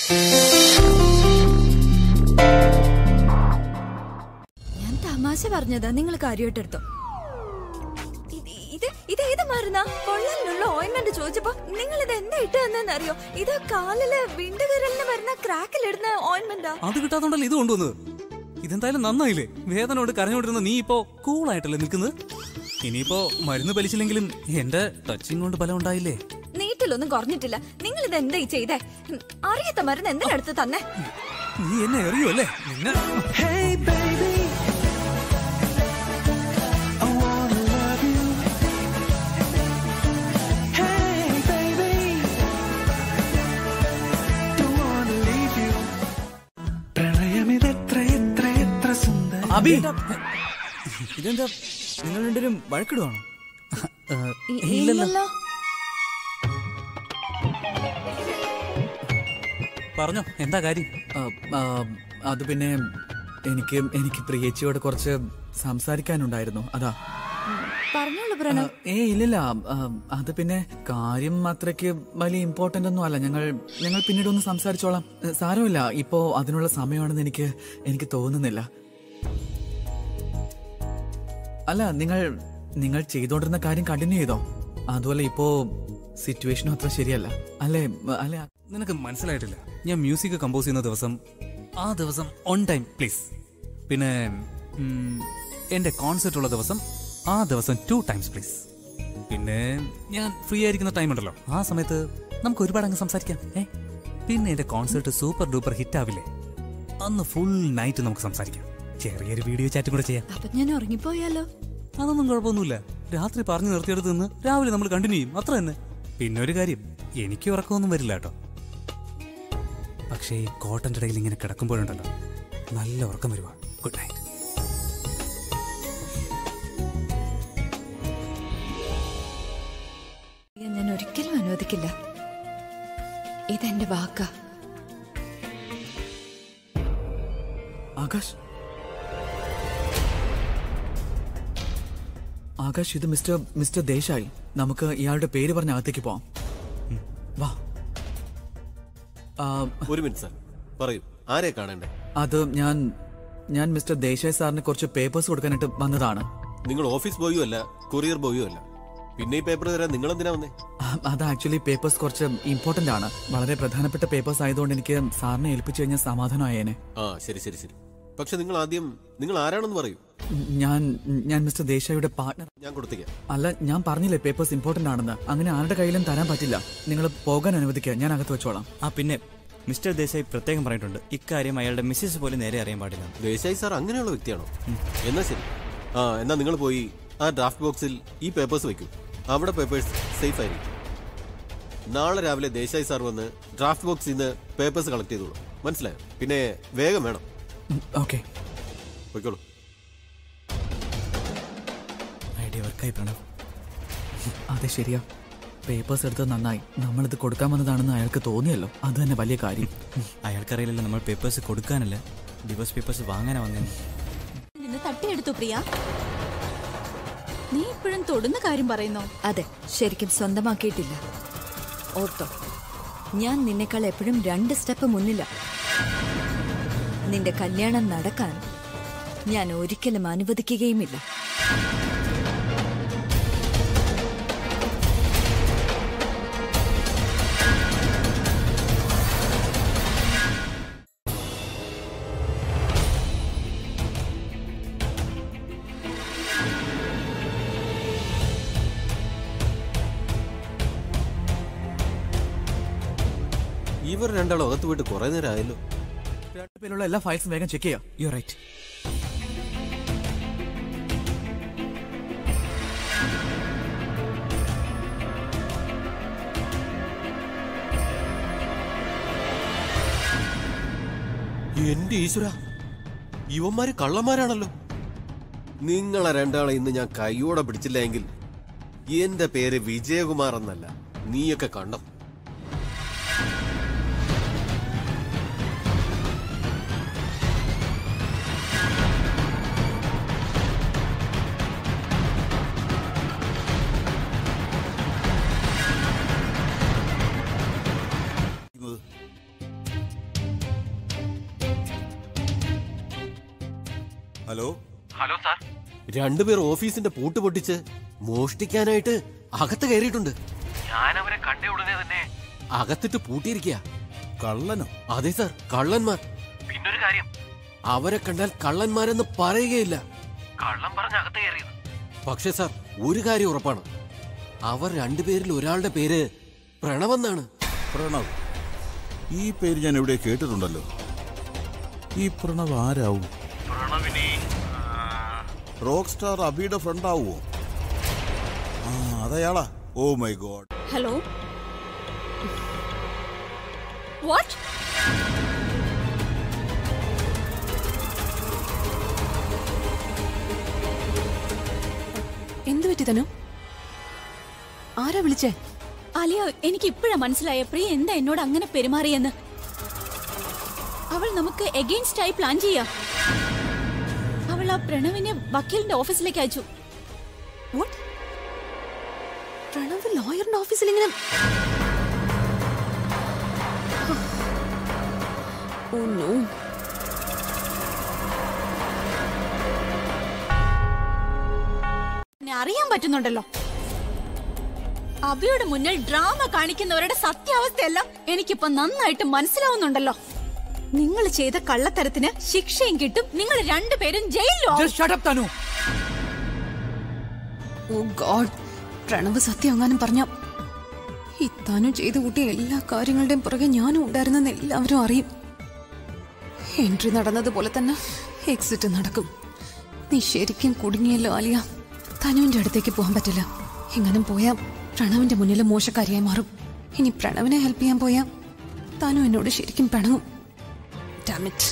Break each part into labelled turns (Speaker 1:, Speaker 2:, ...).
Speaker 1: ഞാൻ തമാശ പറഞ്ഞതാ നിങ്ങൾ കാര്യമായിട്ടെടുത്തോ ഇത് ഇത് ഇത് ഏത് മരുന്നാ കൊള്ളലിനുള്ള ഓയിന്റ്മെന്റ് ചോദിച്ചപ്പോ നിങ്ങൾ ഇത് എന്താ ഇട്ട് തന്നെന്നറിയോ ഇത് കാലില് വിണ്ടുകരലിന് വരുന്ന ക്രാക്കിലിടുന്ന ഓയിന്റ്മെന്റാ
Speaker 2: അത് കിട്ടാത്തോണ്ടല്ലേ ഇത് കൊണ്ടുവന്നത് ഇതെന്തായാലും നന്നായില്ലേ വേദന കൊണ്ട് കരഞ്ഞോണ്ടിരുന്ന നീ ഇപ്പോ കൂളായിട്ടല്ലേ നിൽക്കുന്നത് ഇനിയിപ്പോ മരുന്ന് പലിച്ചില്ലെങ്കിലും എന്റെ ടച്ചിങ് കൊണ്ട് ഫലം ഉണ്ടായില്ലേ
Speaker 1: നീറ്റിലൊന്നും കുറഞ്ഞിട്ടില്ല നിങ്ങൾ ഇത് എന്താ ഈ ചെയ്തേ ഉം, അറിയാത്ത മരുന്ന് എന്തിനാ എടുത്ത് തന്നെ
Speaker 2: നീ എന്നെ എറിയോ അല്ലേ നിന്നെ
Speaker 3: Hey baby, I wanna love you. Hey baby, don't wanna leave you. പ്രണയമിതെത്ര എത്ര എത്ര സുന്ദരം
Speaker 4: അബി ഇതെന്താ നിങ്ങൾ രണ്ടുപേരും വഴക്കിടുവാണോ
Speaker 1: ഇ-
Speaker 2: ഇല്ലല്ലോ.
Speaker 1: ഇല്ലല്ലോ
Speaker 2: പറഞ്ഞോ എന്താ കാര്യം
Speaker 4: ആ, ആ, അത് പിന്നെ എനിക്ക് എനിക്ക് പ്രിയേച്ചിയോട് കുറച്ച് സംസാരിക്കാനുണ്ടായിരുന്നു അതാ
Speaker 1: പറഞ്ഞോളൂ
Speaker 4: ആ,
Speaker 1: പ്രണവ്
Speaker 4: ഏ ഇല്ലില്ല ആ, അത് പിന്നെ കാര്യം അത്രയ്ക്ക് വലിയ ഇമ്പോർട്ടന്റ് ഒന്നും അല്ല ഞങ്ങൾ ഞങ്ങൾ പിന്നീട് ഒന്ന് സംസാരിച്ചോളാം ഏ, സാരമില്ല ഇപ്പോ അതിനുള്ള സമയമാണെന്ന് എനിക്ക് എനിക്ക് തോന്നുന്നില്ല അല്ല നിങ്ങൾ നിങ്ങൾ ചെയ്തോണ്ടിരുന്ന കാര്യം കണ്ടിന്യൂ ചെയ്തോ അതുപോലെ ഇപ്പോ സിറ്റുവേഷനും അത്ര ശരിയല്ല അല്ലേ അല്ലെ
Speaker 2: നിനക്ക് മനസ്സിലായിട്ടില്ല ഞാൻ മ്യൂസിക് കമ്പോസ് ചെയ്യുന്ന ദിവസം ആ ദിവസം ഓൺ ടൈം പ്ലീസ് പിന്നെ ഉം, എന്റെ കോൺസെർട്ട് ഉള്ള ദിവസം ആ ദിവസം ടു ടൈംസ് പ്ലീസ് പിന്നെ ഞാൻ ഫ്രീ ആയിരിക്കുന്ന ടൈം ഉണ്ടല്ലോ ആ സമയത്ത് നമുക്ക് ഒരുപാട് അങ്ങ് സംസാരിക്കാം ഏ പിന്നെ എന്റെ കോൺസെർട്ട് സൂപ്പർ ഡൂപ്പർ ഹിറ്റ് ആവില്ലേ അന്ന് ഫുൾ നൈറ്റ് നമുക്ക് സംസാരിക്കാം ചെറിയൊരു വീഡിയോ ചാറ്റും കൂടെ ചെയ്യാം
Speaker 1: അപ്പൊ ഞാൻ ഉറങ്ങിപ്പോയാലോ
Speaker 2: അതൊന്നും കുഴപ്പമൊന്നുമില്ല രാത്രി പറഞ്ഞു നിർത്തിയെടുത്ത് നിന്ന് രാവിലെ നമ്മൾ കണ്ടിന്യൂ ചെയ്യും അത്ര തന്നെ പിന്നെ ഒരു കാര്യം എനിക്ക് ഉറക്കമൊന്നും വരില്ല കേട്ടോ പക്ഷേ ഈ കോട്ടന്റെ ഇടയിൽ ഇങ്ങനെ കിടക്കുമ്പോഴുണ്ടല്ലോ നല്ല ഉറക്കം വരുവാ ഗുഡ് നൈറ്റ്
Speaker 1: ഇത് ഞാൻ ഒരിക്കലും അനുവദിക്കില്ല ഇതെന്റെ വാക്കാ
Speaker 4: ആകാശ് ആകാശ് ഇത് മിസ്റ്റർ മിസ്റ്റർ ദേശായി നമുക്ക് ഇയാളുടെ പേര് പറഞ്ഞ അകത്തേക്ക് പോവാം ഉം, വാ ആ,
Speaker 5: ഒരു മിനിറ്റ് സാർ പറയൂ ആരെ കാണണ്ടേ
Speaker 4: അത് ഞാൻ ഞാൻ മിസ്റ്റർ ദേശായി സാറിന് കുറച്ച് പേപ്പേഴ്സ് കൊടുക്കാനായിട്ട് വന്നതാണ്
Speaker 5: നിങ്ങൾ ഓഫീസ് ബോയും അല്ല കൊറിയർ ബോയും അല്ല പിന്നെ ഈ പേപ്പർ തരാൻ നിങ്ങൾ എന്തിനാ വന്നേ
Speaker 4: ആ, അത് ആക്ച്വലി പേപ്പേഴ്സ് കുറച്ച് ഇമ്പോർട്ടന്റ് ആണ് വളരെ പ്രധാനപ്പെട്ട പേപ്പേഴ്സ് ആയതുകൊണ്ട് എനിക്ക് സാറിനെ ഏൽപ്പിച്ചു കഴിഞ്ഞാൽ സമാധാനമായേനെ
Speaker 5: ആ ശരി ശരി ശരി പക്ഷെ നിങ്ങൾ ആദ്യം നിങ്ങൾ ആരാണെന്ന് പറയൂ
Speaker 4: ഞാൻ ഞാൻ മിസ്റ്റർ ദേശായിയുടെ പാർട്ട്ണർ
Speaker 5: ഞാൻ കൊടുത്തേക്കാം
Speaker 4: അല്ല ഞാൻ പറഞ്ഞില്ലേ പേപ്പേഴ്സ് ഇമ്പോർട്ടന്റ് ആണെന്ന് അങ്ങനെ ആരുടെ കയ്യിലും തരാൻ പറ്റില്ല നിങ്ങൾ പോകാൻ അനുവദിക്കുക ഞാൻ അകത്ത് വെച്ചോളാം
Speaker 6: ആ പിന്നെ മിസ്റ്റർ ദേശായി പ്രത്യേകം പറഞ്ഞിട്ടുണ്ട് ഇക്കാര്യം അയാളുടെ മിസ്സസ് പോലും നേരെ അറിയാൻ പാടില്ല
Speaker 5: ദേശായി സാർ അങ്ങനെയുള്ള വ്യക്തിയാണോ എന്നാ ശരി ആ എന്നാ നിങ്ങൾ പോയി ആ ഡ്രാഫ്റ്റ് ബോക്സിൽ ഈ പേപ്പേഴ്സ് വെക്കൂ അവിടെ പേപ്പേഴ്സ് സേഫ് ആയിരിക്കും നാളെ രാവിലെ ദേശായി സാർ വന്ന് ഡ്രാഫ്റ്റ് ബോക്സിൽ നിന്ന് പേപ്പേഴ്സ് കളക്ട് ചെയ്തോളൂ മനസ്സിലായോ പിന്നെ വേഗം വേണം
Speaker 4: ഓക്കെ
Speaker 5: പോയിക്കോളൂ
Speaker 4: ഐഡിയ വർക്കായി പ്രണവ് അതെ ശരിയാ പേപ്പേഴ്സ് എടുത്തത് നന്നായി നമ്മളിത് കൊടുക്കാൻ വന്നതാണെന്ന് അയാൾക്ക് തോന്നിയല്ലോ അത് തന്നെ വലിയ കാര്യം
Speaker 6: അയാൾക്കറിയില്ലല്ലോ നമ്മൾ പേപ്പേഴ്സ് കൊടുക്കാനല്ല ഡിവോഴ്സ് പേപ്പേഴ്സ് വാങ്ങാനാ വന്നേന്ന്
Speaker 7: നിന്ന് തട്ടിയെടുത്തു പ്രിയ നീ ഇപ്പോഴും തൊടുന്ന കാര്യം പറയുന്നോ
Speaker 1: അതെ ശരിക്കും സ്വന്തമാക്കിയിട്ടില്ല ഓർത്തോ ഞാൻ നിന്നെക്കാൾ എപ്പോഴും രണ്ട് സ്റ്റെപ്പ് മുന്നില്ല നിന്റെ കല്യാണം നടക്കാൻ ഞാൻ ഒരിക്കലും അനുവദിക്കുകയുമില്ല
Speaker 5: ഇവർ രണ്ടാളും അകത്ത് പോയിട്ട് കുറെ നേരം ആയല്ലോ
Speaker 4: രണ്ട് പേരുള്ള എല്ലാ ഫയൽസും വേഗം ചെക്ക് ചെയ്യാം
Speaker 6: യു റൈറ്റ്
Speaker 5: എന്റെ ഈശ്വര ഇവന്മാര് കള്ളന്മാരാണല്ലോ നിങ്ങളെ രണ്ടാളെ ഇന്ന് ഞാൻ കൈയോടെ പിടിച്ചില്ല എങ്കിൽ എന്റെ പേര് വിജയകുമാർ എന്നല്ല നീയൊക്കെ കണ്ടോ
Speaker 8: ഹലോ
Speaker 5: രണ്ടുപേർ ഓഫീസിന്റെ പൂട്ട് പൊട്ടിച്ച് മോഷ്ടിക്കാനായിട്ട് അകത്ത് കയറിയിട്ടുണ്ട്
Speaker 9: ഞാൻ അവരെ കണ്ട ഉടനെ തന്നെ
Speaker 5: അകത്തിട്ട് പൂട്ടിയിരിക്കുക
Speaker 8: കള്ളനോ
Speaker 5: അതെ സാർ കള്ളന്മാർ
Speaker 9: പിന്നൊരു കാര്യം
Speaker 5: അവരെ കണ്ടാൽ കള്ളന്മാരെന്ന് പറയുകയില്ല
Speaker 9: കള്ളം പറഞ്ഞ് അകത്ത് കയറിയത്
Speaker 5: പക്ഷേ സാർ ഒരു കാര്യം ഉറപ്പാണ് അവർ രണ്ടുപേരിൽ ഒരാളുടെ പേര് പ്രണവെന്നാണ്
Speaker 8: പ്രണവ് ഈ പേര് ഞാൻ എവിടെ കേട്ടിട്ടുണ്ടല്ലോ ഈ പ്രണവ് ആരാവും
Speaker 9: പ്രണവിനെ
Speaker 8: റോക്ക് സ്റ്റാർ അബിയുടെ ഫ്രണ്ട് ആവുമോ ആ അതയാളാ oh my god
Speaker 7: hello what
Speaker 10: എന്തു പറ്റി തനു ആരാ വിളിച്ചേ
Speaker 7: അലിയ എനിക്ക് ഇപ്പോഴാ മനസ്സിലായ പ്രിയ എന്താ എന്നോട് അങ്ങനെ പെരുമാറിയെന്ന് അവൾ നമുക്ക് എഗെയിൻസ്റ്റ് ആയി പ്ലാൻ ചെയ്യാ അവൾ ആ പ്രണവിനെ വക്കീലിന്റെ ഓഫീസിലേക്ക് അയച്ചു
Speaker 10: വാട്ട് പ്രണവ് ലോയറിന്റെ ഓഫീസിൽ ഇങ്ങനെ ഓ നോ
Speaker 7: എന്നെ അറിയാൻ പറ്റുന്നുണ്ടല്ലോ അബിയുടെ മുന്നിൽ ഡ്രാമ കാണിക്കുന്നവരുടെ സത്യാവസ്ഥയെല്ലാം എനിക്കിപ്പോ നന്നായിട്ട് മനസ്സിലാവുന്നുണ്ടല്ലോ നിങ്ങൾ ചെയ്ത കള്ളത്തരത്തിന് ശിക്ഷയും കിട്ടും നിങ്ങൾ രണ്ടുപേരും ജയിലിലും ആവും.
Speaker 4: Just shut up, Tanu
Speaker 10: oh god Pranav സത്യം എങ്ങാനും പറഞ്ഞ ഈ തനു ചെയ്തു കൂട്ടിയ എല്ലാ കാര്യങ്ങളുടെയും പുറകെ ഞാനും ഉണ്ടായിരുന്നെന്ന് എല്ലാവരും അറിയും എൻട്രി നടന്നതുപോലെ തന്നെ എക്സിറ്റ് നടക്കും നീ ശരിക്കും കുടുങ്ങിയല്ലോ ആലിയ തനുവിന്റെ അടുത്തേക്ക് പോകാൻ പറ്റില്ല എങ്ങനും പോയാ പ്രണവിന്റെ മുന്നിൽ മോശക്കാരിയായി മാറും ഇനി പ്രണവിനെ ഹെൽപ്പ് ചെയ്യാൻ പോയാ തനു എന്നോട് ശരിക്കും പിണങ്ങും Damn it.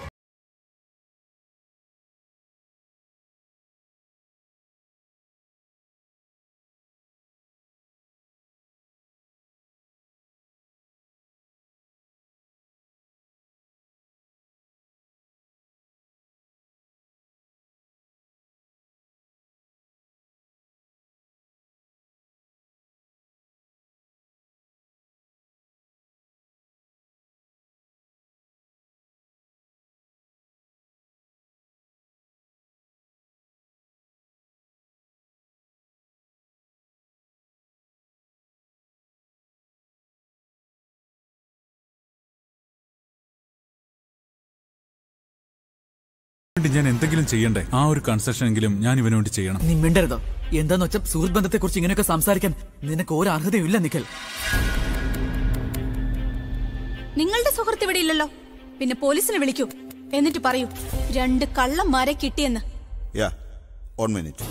Speaker 11: വേണ്ടി ഞാൻ എന്തെങ്കിലും ചെയ്യണ്ടേ ആ ഒരു കൺസെഷൻ എങ്കിലും ഞാൻ ഇവന് വേണ്ടി ചെയ്യണം
Speaker 4: നീ മിണ്ടരുതോ എന്താന്ന് വെച്ചാൽ സുഹൃത്ത് ബന്ധത്തെ കുറിച്ച് ഇങ്ങനെയൊക്കെ സംസാരിക്കാൻ നിനക്ക് ഒരു അർഹതയും ഇല്ല നിഖൽ
Speaker 7: നിങ്ങളുടെ സുഹൃത്ത് ഇവിടെ ഇല്ലല്ലോ പിന്നെ പോലീസിനെ വിളിക്കൂ എന്നിട്ട് പറയൂ രണ്ട് കള്ളന്മാരെ കിട്ടിയെന്ന്
Speaker 8: യാ വൺ മിനിറ്റ്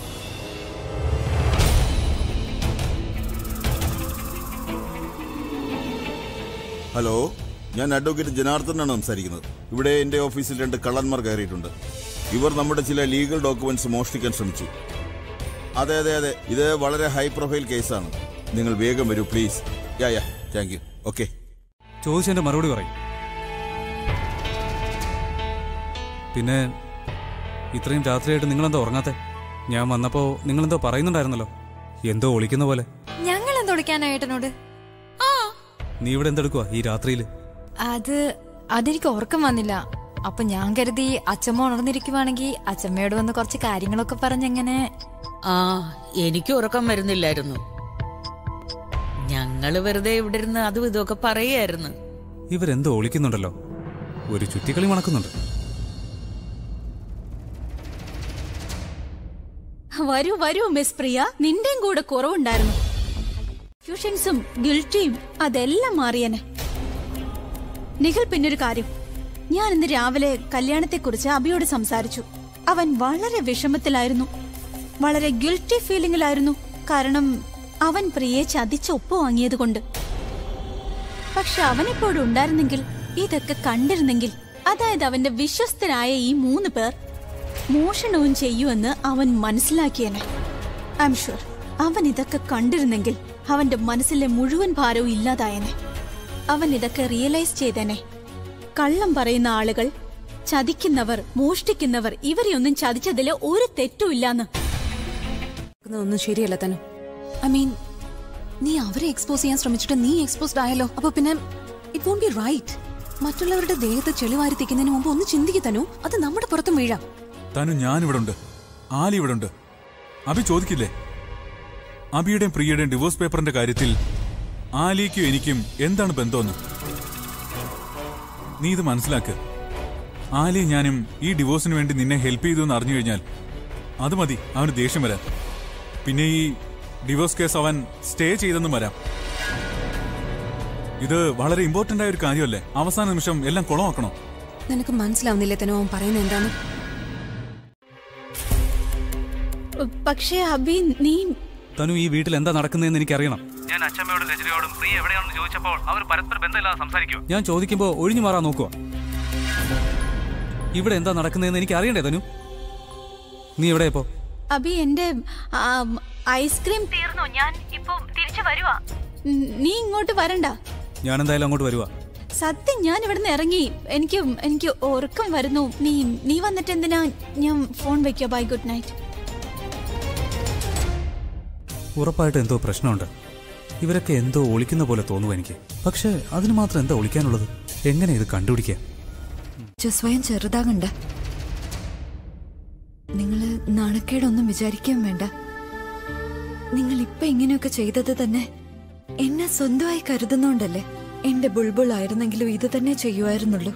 Speaker 8: ഹലോ ഞാൻ അഡ്വക്കേറ്റ് ജനാർദ്ദനാണ് സംസാരിക്കുന്നത് ഇവിടെ എന്റെ ഓഫീസിൽ രണ്ട് കള്ളന്മാർ കയറിയിട്ടുണ്ട് ഇവർ നമ്മുടെ ചില ലീഗൽ ഡോക്യുമെന്റ്സ് മോഷ്ടിക്കാൻ ശ്രമിച്ചു അതെ അതെ അതെ ഇത് വളരെ ഹൈ പ്രൊഫൈൽ കേസാണ് നിങ്ങൾ വേഗം വരൂ please yeah yeah thank you okay
Speaker 2: ചോദിച്ചതിന്റെ മറുപടി പറയും പിന്നെ ഇത്രയും രാത്രിയായിട്ട് നിങ്ങളെന്തോ ഉറങ്ങാത്തെ ഞാൻ വന്നപ്പോ നിങ്ങളെന്തോ പറയുന്നുണ്ടായിരുന്നല്ലോ എന്തോ ഒളിക്കുന്ന പോലെ
Speaker 1: ഞങ്ങൾ എന്തൊളിക്കാനാ ഏട്ടനോട്
Speaker 2: നീ ഇവിടെ എന്തെടുക്കുവാ ഈ രാത്രിയില്
Speaker 1: അത് അതെനിക്ക് ഓർക്കം വന്നില്ല അപ്പൊ ഞാൻ കരുതി അച്ഛമ്മ ഉണർന്നിരിക്കുവാണെങ്കിൽ അച്ഛമ്മയോട് വന്ന് കുറച്ച് കാര്യങ്ങളൊക്കെ പറഞ്ഞെങ്ങനെ
Speaker 12: ആ എനിക്ക് ഉറക്കം വരുന്നില്ലായിരുന്നു ഞങ്ങള് വെറുതെ ഇവിടെ ഇരുന്ന് അതും ഇതൊക്കെ പറയായിരുന്നു
Speaker 2: ഇവരെന്തോ ഒളിക്കുന്നുണ്ടല്ലോ ഒരു ചുറ്റിക്കളി മണക്കുന്നുണ്ട്
Speaker 7: വരൂ വരൂ മിസ് പ്രിയ നിന്റെയും കൂടെ കുറവുണ്ടായിരുന്നു ഫ്യൂഷൻസും ഗിൽറ്റിയും അതെല്ലാം മാറിയനെ നിഖിൽ പിന്നൊരു കാര്യം ഞാൻ ഇന്ന് രാവിലെ കല്യാണത്തെക്കുറിച്ച് അബിയോട് സംസാരിച്ചു അവൻ വളരെ വിഷമത്തിലായിരുന്നു വളരെ ഗിൽറ്റി ഫീലിംഗിലായിരുന്നു കാരണം അവൻ പ്രിയെ ചതിച്ച് ഒപ്പ് വാങ്ങിയത് കൊണ്ട് പക്ഷെ അവനിപ്പോഴും ഉണ്ടായിരുന്നെങ്കിൽ ഇതൊക്കെ കണ്ടിരുന്നെങ്കിൽ അതായത് അവന്റെ വിശ്വസ്തരായ ഈ മൂന്ന് പേർ മോഷണവും ചെയ്യുമെന്ന് അവൻ മനസ്സിലാക്കിയേനെ ഐ എം ഷുവർ അവൻ ഇതൊക്കെ കണ്ടിരുന്നെങ്കിൽ അവന്റെ മനസ്സിലെ മുഴുവൻ ഭാരവും ഇല്ലാതായനെ അവൻ ഇതൊക്കെ റിയലൈസ് ചെയ്തേനെ കള്ളം പറയുന്ന ആളുകൾ ചതിക്കുന്നവർ മോഷ്ടിക്കുന്നവർ ഇവരെയൊന്നും ചതിച്ചതിൽ ഒരു തെറ്റും ഇല്ലാന്ന്
Speaker 10: ഒന്നും ശരിയല്ല തനു ഐ മീൻ നീ അവരെ എക്സ്പോസ് ചെയ്യാൻ ശ്രമിച്ചിട്ട് നീ എക്സ്പോസ്ഡ് ആയല്ലോ അപ്പൊ പിന്നെ ഇറ്റ് വോണ്ട് ബി റൈറ്റ് മറ്റുള്ളവരുടെ ദേഹത്ത് ചെളിവാരി തിക്കുന്നതിന് മുമ്പ് ഒന്ന് ചിന്തിക്കു തനു അത് നമ്മുടെ പുറത്തും വീഴാം
Speaker 11: തനു ഞാനിവിടെ ഉണ്ട് ആലി ഇവിടെ ഉണ്ട് അഭി ചോദിക്കില്ലേ അബിയുടെയും പ്രിയയുടെയും ഡിവോഴ്സ് പേപ്പറിന്റെ കാര്യത്തിൽ ആലിക്കും എനിക്കും എന്താണ് ബന്ധമെന്ന് നീ ഇത് മനസ്സിലാക്ക് ആലി ഞാനും ഈ ഡിവോഴ്സിന് വേണ്ടി നിന്നെ ഹെൽപ്പ് ചെയ്തു എന്ന് അറിഞ്ഞു കഴിഞ്ഞാൽ അത് മതി അവന് ദേഷ്യം വരാൻ പിന്നെ ഈ ഡിവോഴ്സ് കേസ് അവൻ സ്റ്റേ ചെയ്തെന്നും വരാം ഇത് വളരെ ഇമ്പോർട്ടന്റ് ആയ ഒരു കാര്യമല്ലേ അവസാന നിമിഷം എല്ലാം കുളമാക്കണോ
Speaker 10: നിനക്ക് മനസ്സിലാവുന്നില്ലേ തനു അവൻ പറയുന്നത് എന്താണ്
Speaker 7: പക്ഷേ അബി നീ
Speaker 2: തനു ഈ വീട്ടിൽ എന്താ നടക്കുന്നതെന്ന് എനിക്കറിയണം
Speaker 9: ഞാൻ അച്ഛമ്മയോടും രജനിയോടും പ്രിയ എവിടെയാണെന്ന് ചോദിച്ചപ്പോൾ അവർ പരസ്പര ബന്ധമില്ലാതെ സംസാരിക്കുക
Speaker 2: ഞാൻ ചോദിക്കുമ്പോൾ ഒഴിഞ്ഞു മാറാൻ നോക്കുക ഇവിടെ എന്താ നടക്കുന്നതെന്ന് എനിക്ക് അറിയണ്ടേ തനു നീ എവിടെ ഇപ്പോ
Speaker 7: അബി എന്റെ ആ, ഐസ്ക്രീം തീർന്നു ഞാൻ ഇപ്പൊ തിരിച്ചു വരുവാ നീ ഇങ്ങോട്ട് വരണ്ട
Speaker 2: ഞാൻ എന്തായാലും അങ്ങോട്ട് വരുവാ
Speaker 7: സത്യം ഞാൻ ഇവിടുന്ന് ഇറങ്ങി എനിക്ക് എനിക്ക് ഉറക്കം വരുന്നു നീ നീ വന്നിട്ട് എന്തിനാ ഞാൻ ഫോൺ വെക്കുക ബൈ ഗുഡ് നൈറ്റ്
Speaker 2: ഉറപ്പായിട്ട് എന്തോ പ്രശ്നമുണ്ട് ഇവരൊക്കെ എന്തോ ഒളിക്കുന്ന പോലെ തോന്നുന്നു എനിക്ക് പക്ഷെ അതിന് മാത്രം എന്താ ഒളിക്കാനുള്ളത് എങ്ങനെ ഇത് കണ്ടുപിടിക്കുക
Speaker 1: ചെ, സ്വയം ചെറുതാകണ്ട നിങ്ങള് നാണക്കേടൊന്നും വിചാരിക്കുകയും വേണ്ട നിങ്ങൾ ഇപ്പൊ ഇങ്ങനെയൊക്കെ ചെയ്തത് തന്നെ എന്നെ സ്വന്തമായി കരുതുന്നോണ്ടല്ലേ എന്റെ ബുൾബുൾ ആയിരുന്നെങ്കിലും ഇത് തന്നെ ചെയ്യുമായിരുന്നുള്ളൂ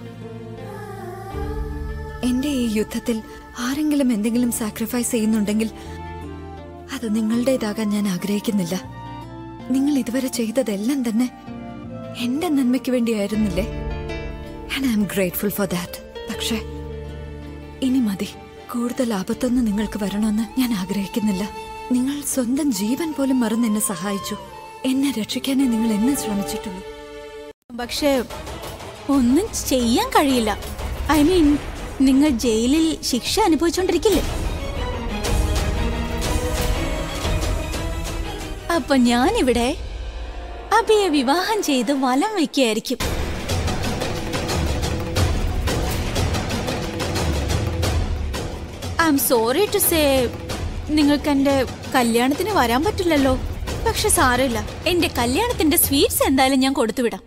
Speaker 1: എന്റെ ഈ യുദ്ധത്തിൽ ആരെങ്കിലും എന്തെങ്കിലും സാക്രിഫൈസ് ചെയ്യുന്നുണ്ടെങ്കിൽ അത് നിങ്ങളുടേതാകാൻ ഞാൻ ആഗ്രഹിക്കുന്നില്ല നിങ്ങൾ ഇതുവരെ ചെയ്തതെല്ലാം തന്നെ എന്റെ നന്മയ്ക്ക് വേണ്ടിയായിരുന്നില്ലേ and I am grateful for that പക്ഷേ ഇനി മതി കൂടുതൽ ആപത്തൊന്നും നിങ്ങൾക്ക് വരണമെന്ന് ഞാൻ ആഗ്രഹിക്കുന്നില്ല നിങ്ങൾ സ്വന്തം ജീവൻ പോലും മറന്ന് എന്നെ സഹായിച്ചു എന്നെ രക്ഷിക്കാനേ നിങ്ങൾ എന്നെ ശ്രമിച്ചിട്ടുള്ളൂ
Speaker 7: പക്ഷേ ഒന്നും ചെയ്യാൻ കഴിയില്ല ഐ മീൻ നിങ്ങൾ ജയിലിൽ ശിക്ഷ അനുഭവിച്ചോണ്ടിരിക്കില്ലേ അപ്പൊ ഞാനിവിടെ അബിയെ വിവാഹം ചെയ്ത് വലം വയ്ക്കുകയായിരിക്കും I'm sorry to say നിങ്ങൾക്ക് എന്റെ കല്യാണത്തിന് വരാൻ പറ്റില്ലല്ലോ പക്ഷെ സാരമില്ല എന്റെ കല്യാണത്തിന്റെ സ്വീറ്റ്സ് എന്തായാലും ഞാൻ കൊടുത്തുവിടാം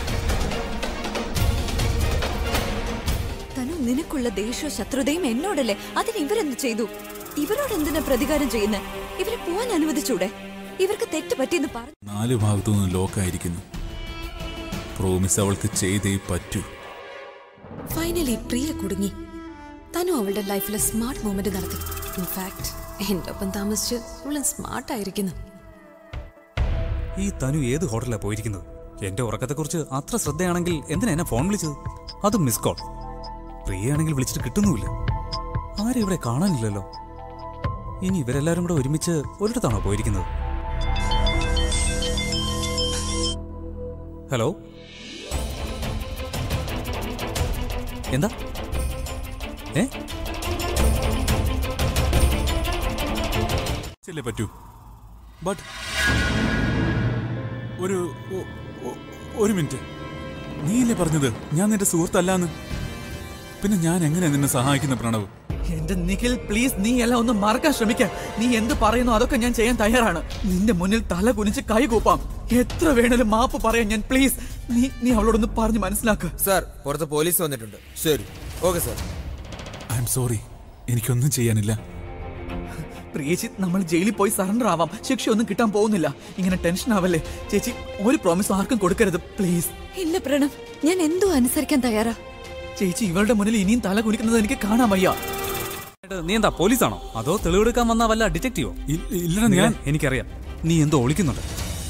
Speaker 1: തനു നിനക്കുള്ള ദേഷ്യവും ശത്രുതയും എന്നോടല്ലേ അതിന് ഇവരെന്ത് ചെയ്തു ഇവരോട് എന്തിനാ പ്രതികാരം ചെയ്യുന്നത് ഇവരെ പോവാൻ അനുവദിച്ചൂടെ ഇവർക്ക് തെറ്റ് പറ്റിയെന്ന് പറഞ്ഞു
Speaker 11: നാല് ഭാഗത്തുനിന്നും ലോക്കായിരിക്കുന്നു പ്രോമിസ് അവൾക്ക് ചെയ്തേ പറ്റൂ
Speaker 10: ഫൈനലി പ്രിയ കുടുങ്ങി തനു അവളുടെ ലൈഫിലെ സ്മാർട്ട് മൂവ്മെന്റ് നടത്തി ഇൻഫാക്ട് എന്റെ ഒപ്പം താമസിച്ച് അവളും സ്മാർട്ട് ആയിരിക്കുന്നു
Speaker 2: ഈ തനു ഏത് ഹോട്ടലിലാ പോയിരിക്കുന്നത് എന്റെ ഉറക്കത്തെക്കുറിച്ച് അത്ര ശ്രദ്ധയാണെങ്കിൽ എന്തിനാ എന്നെ ഫോൺ വിളിച്ചത് അതും മിസ് കോൾ പ്രിയയാണെങ്കിൽ വിളിച്ചിട്ട് കിട്ടുന്നുമില്ല ആരും ഇവിടെ കാണാനില്ലല്ലോ ഇനി ഇവരെല്ലാരും കൂടെ ഒരുമിച്ച് ഒരിടത്താണോ പോയിരിക്കുന്നത് ഹലോ എന്താ ഏ
Speaker 11: ചെല്ലേ പറ്റൂ ബട്ട് ഒരു ഒ- ഒ- ഒരു മിനിറ്റ് നീയല്ലേ പറഞ്ഞത് ഞാൻ നിന്റെ സുഹൃത്തല്ലാന്ന് പിന്നെ ഞാൻ എങ്ങനെ നിന്നെ സഹായിക്കുന്ന പ്രണവ്
Speaker 4: എന്റെ നിഖിൽ പ്ലീസ് നീ എല്ലാം ഒന്ന് മറക്കാൻ ശ്രമിക്കാൻ നീ എന്ത് പറയുന്നു അതൊക്കെ ഞാൻ ചെയ്യാൻ തയ്യാറാണ് നിന്റെ മുന്നിൽ തല കുനിച്ച് കൈ കൂപ്പാം എത്ര വേണേലും മാപ്പ് പറയാൻ ഞാൻ പ്ലീസ് നീ നീ അവളോടൊന്ന് പറഞ്ഞ് മനസ്സിലാക്ക്
Speaker 13: സാർ പുറത്ത് പോലീസ് വന്നിട്ടുണ്ട് ശരി okay sir
Speaker 11: I'm sorry എനിക്കൊന്നും ചെയ്യാനില്ല
Speaker 4: പ്രിയേച്ചി നമ്മൾ ജയിലിൽ പോയി സറണ്ടർ ആവാം ശിക്ഷയൊന്നും കിട്ടാൻ പോകുന്നില്ല ഇങ്ങനെ ടെൻഷൻ ആവല്ലേ ചേച്ചി ഒരു പ്രോമിസ് ആർക്കും കൊടുക്കരുത് പ്ലീസ്
Speaker 1: ഇല്ല പ്രണവ് ഞാൻ എന്തോ അനുസരിക്കാൻ തയ്യാറാ
Speaker 4: ചേച്ചി ഇവളുടെ മുന്നിൽ ഇനിയും തല കുനിക്കുന്നത് എനിക്ക് കാണാൻ വയ്യ
Speaker 2: നീ എന്താ പോലീസാണോ അതോ തെളിവെടുക്കാൻ വന്ന വല്ല ഡിറ്റക്റ്റീവോ
Speaker 11: ഇല്ലടാ ഞാൻ
Speaker 2: എനിക്കറിയാം നീ എന്തോ ഒളിക്കുന്നുണ്ട്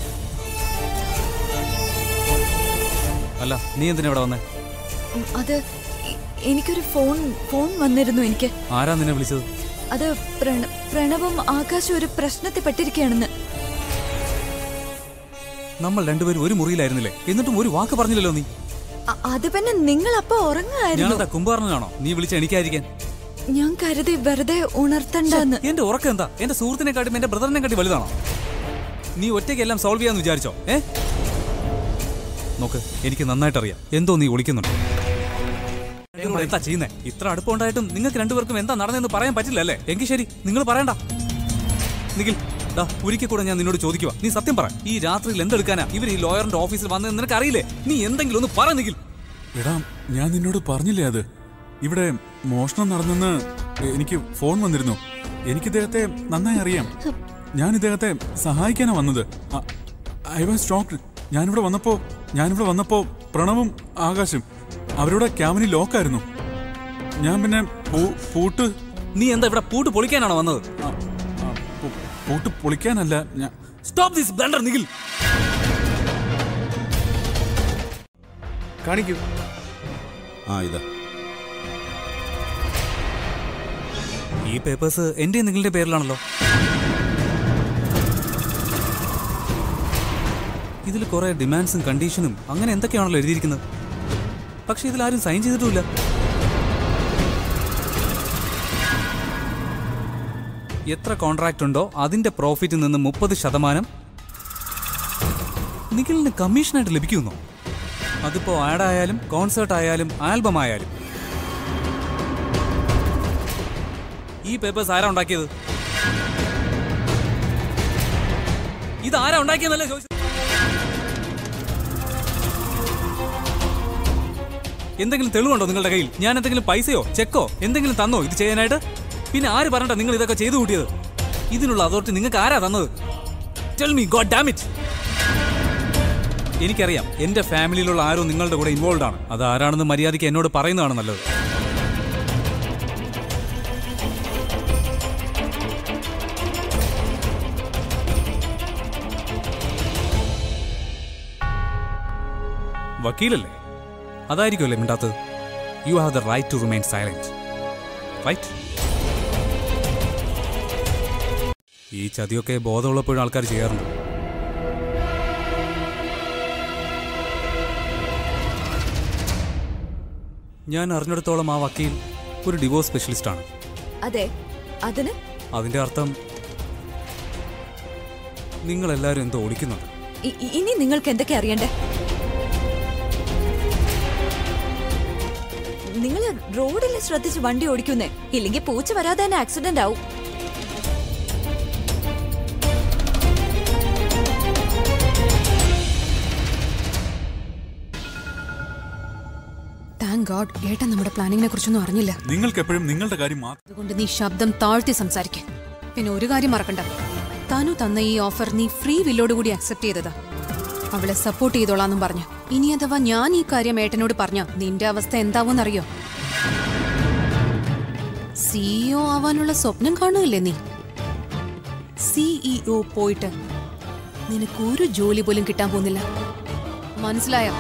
Speaker 2: അല്ല നീ എന്തിനാ ഇവിടെ വന്നേ
Speaker 1: ഉം, അത് എ- എനിക്കൊരു ഫോൺ ഫോൺ വന്നിരുന്നു എനിക്ക്
Speaker 2: ആരാ നിന്നെ വിളിച്ചത്
Speaker 1: അത് പ്രണ- പ്രണവും ആകാശം ഒരു പ്രശ്നത്തിൽ പെട്ടിരിക്കുകയാണെന്ന്
Speaker 2: നമ്മൾ രണ്ടുപേരും ഒരു മുറിയിലായിരുന്നില്ലേ എന്നിട്ടും ഒരു വാക്ക് പറഞ്ഞില്ലല്ലോ നീ
Speaker 1: അ- അത് പിന്നെ നിങ്ങൾ അപ്പൊ ഉറങ്ങായിരുന്നു
Speaker 2: ഞാനെന്താ കുംഭാറിനാണോ നീ വിളിച്ച് എണിക്കാതിരിക്കാൻ
Speaker 1: ഞാൻ കരുതി വെറുതെ ഉണർത്തണ്ടെന്ന്
Speaker 2: എന്റെ ഉറക്കം എന്താ എന്റെ സുഹൃത്തിനെക്കാട്ടും എന്റെ ബ്രദറിനെ കാട്ടി വലുതാണോ നീ ഒറ്റയ്ക്ക് എല്ലാം സോൾവ് ചെയ്യാന്ന് വിചാരിച്ചോ ഏ നോക്ക് എനിക്ക് നന്നായിട്ട് അറിയാം എന്തോ നീ ഒളിക്കുന്നുണ്ട് നിങ്ങൾ എന്താ ചെയ്യുന്നേ ഇത്ര അടുപ്പമുണ്ടായിട്ടും നിങ്ങൾക്ക് രണ്ടുപേർക്കും എന്താ നടന്നെന്ന് പറയാൻ പറ്റില്ല അല്ലേ എങ്കിൽ ശരി നിങ്ങൾ പറയണ്ട നിഖിൽ ദാ ഒരിക്കൽ കൂടെ ഞാൻ നിന്നോട് ചോദിക്കുക നീ സത്യം പറ ഈ രാത്രിയിൽ എന്തെടുക്കാനാ ഇവർ ഈ ലോയറിന്റെ ഓഫീസിൽ വന്നത് നിനക്ക് അറിയില്ലേ നീ എന്തെങ്കിലും ഒന്ന് പറ നിഖിൽ
Speaker 11: എടാ ഞാൻ നിന്നോട് പറഞ്ഞില്ലേ അത് ഇവിടെ മോഷണം നടന്നെന്ന് എനിക്ക് ഫോൺ വന്നിരുന്നു എനിക്ക് ഇദ്ദേഹത്തെ നന്നായി അറിയാം ഞാൻ ഇദ്ദേഹത്തെ സഹായിക്കാനാ വന്നത് ഐ വാസ് ഷോക്ഡ് ഞാനിവിടെ വന്നപ്പോ ഞാനിവിടെ വന്നപ്പോ പ്രണവും ആകാശും അവരുടെ ക്യാബിന് ലോക്കായിരുന്നു ഞാൻ പിന്നെ പൂ- പൂട്ട്
Speaker 2: നീ എന്താ ഇവിടെ പൂട്ട് പൊളിക്കാനാണോ വന്നത്
Speaker 11: പൂ- പൂട്ട് പൊളിക്കാനല്ല ഞാൻ
Speaker 2: സ്റ്റോപ്പ് ദിസ് ബ്ലണ്ടർ നിഖിൽ
Speaker 14: കാണിക്കൂ
Speaker 8: ആ ഇതാ
Speaker 2: ഈ പേപ്പേഴ്സ് എന്റെ നിങ്ങളുടെ പേരിലാണല്ലോ ഇതിൽ കുറെ ഡിമാൻഡ്സും കണ്ടീഷനും അങ്ങനെ എന്തൊക്കെയാണല്ലോ എഴുതിയിരിക്കുന്നത് പക്ഷെ ഇതിൽ ആരും സൈൻ ചെയ്തിട്ടുമില്ല എത്ര കോൺട്രാക്ട് ഉണ്ടോ അതിന്റെ പ്രോഫിറ്റിൽ നിന്ന് മുപ്പത് ശതമാനം നിഖിലിന് കമ്മീഷനായിട്ട് ലഭിക്കുന്നു അതിപ്പോ ആഡ് ആയാലും കോൺസേർട്ട് ആയാലും ആൽബം ആയാലും ഈ പേപ്പേഴ്സ് ആരാ ഉണ്ടാക്കിയത് ഇത് ആരാ ഉണ്ടാക്കിയെന്നല്ലേ ചോദിച്ചത് എന്തെങ്കിലും തെളിവുണ്ടോ നിങ്ങളുടെ കയ്യിൽ ഞാൻ എന്തെങ്കിലും പൈസയോ ചെക്കോ എന്തെങ്കിലും തന്നോ ഇത് ചെയ്യാനായിട്ട് പിന്നെ ആര് പറഞ്ഞിട്ടാ നിങ്ങൾ ഇതൊക്കെ ചെയ്തു കൂട്ടിയത് ഇതിനുള്ള അതോറിറ്റി നിങ്ങൾക്ക് ആരാ തന്നത് tell me god damn it എനിക്കറിയാം എന്റെ ഫാമിലിയിലുള്ള ആരോ നിങ്ങളുടെ കൂടെ ഇൻവോൾവ് ആണ് അത് ആരാണെന്ന് മര്യാദയ്ക്ക് എന്നോട് പറയുന്നതാണ് നല്ലത് വക്കീലല്ലേ അതായിരിക്കുമല്ലേ മിണ്ടാത്തത് you have the right to remain silent right ഈ ചതിയൊക്കെ ബോധമുള്ളപ്പോഴും ആൾക്കാർ ചെയ്യാറുണ്ട് ഞാൻ അറിഞ്ഞിടത്തോളം ആ വക്കീൽ ഒരു ഡിവോഴ്സ് സ്പെഷ്യലിസ്റ്റ് ആണ്
Speaker 1: അതെ അതിന്
Speaker 2: അതിന്റെ അർത്ഥം നിങ്ങളെല്ലാവരും എന്തോ ഒളിക്കുന്നുണ്ട്
Speaker 1: ഇ- ഇ- ഇനി നിങ്ങൾക്ക് എന്തൊക്കെ അറിയണ്ടേ നിങ്ങൾ റോഡിൽ ശ്രദ്ധിച്ച് വണ്ടി ഓടിക്കുന്നേ ഇല്ലെങ്കിൽ പൂച്ച വരാതെ തന്നെ ആക്സിഡന്റ് ആവും
Speaker 10: താങ്ക് ഗോഡ് ഏട്ടൻ നമ്മുടെ പ്ലാനിങ്ങിനെ കുറിച്ചൊന്നും അറിഞ്ഞില്ല
Speaker 11: നിങ്ങൾക്ക് എപ്പോഴും നിങ്ങളുടെ കാര്യം മാത്രം
Speaker 10: അതുകൊണ്ട് നീ ശബ്ദം താഴ്ത്തി സംസാരിക്കാൻ പിന്നെ ഒരു കാര്യം മറക്കണ്ട താനു തന്ന ഈ ഓഫർ നീ ഫ്രീ വില്ലോട് കൂടി അക്സെപ്റ്റ് ചെയ്തതാ അവളെ സപ്പോർട്ട് ചെയ്തോളാന്നും പറഞ്ഞു ഇനി അഥവാ ഞാൻ ഈ കാര്യം ഏട്ടനോട് പറഞ്ഞ നിന്റെ അവസ്ഥ എന്താവോന്നറിയോ സിഇഒ ആവാനുള്ള സ്വപ്നം കാണുകയല്ലേ നീ സിഇഒ പോയിട്ട് നിനക്ക് ഒരു ജോലി പോലും കിട്ടാൻ പോകുന്നില്ല മനസ്സിലായോ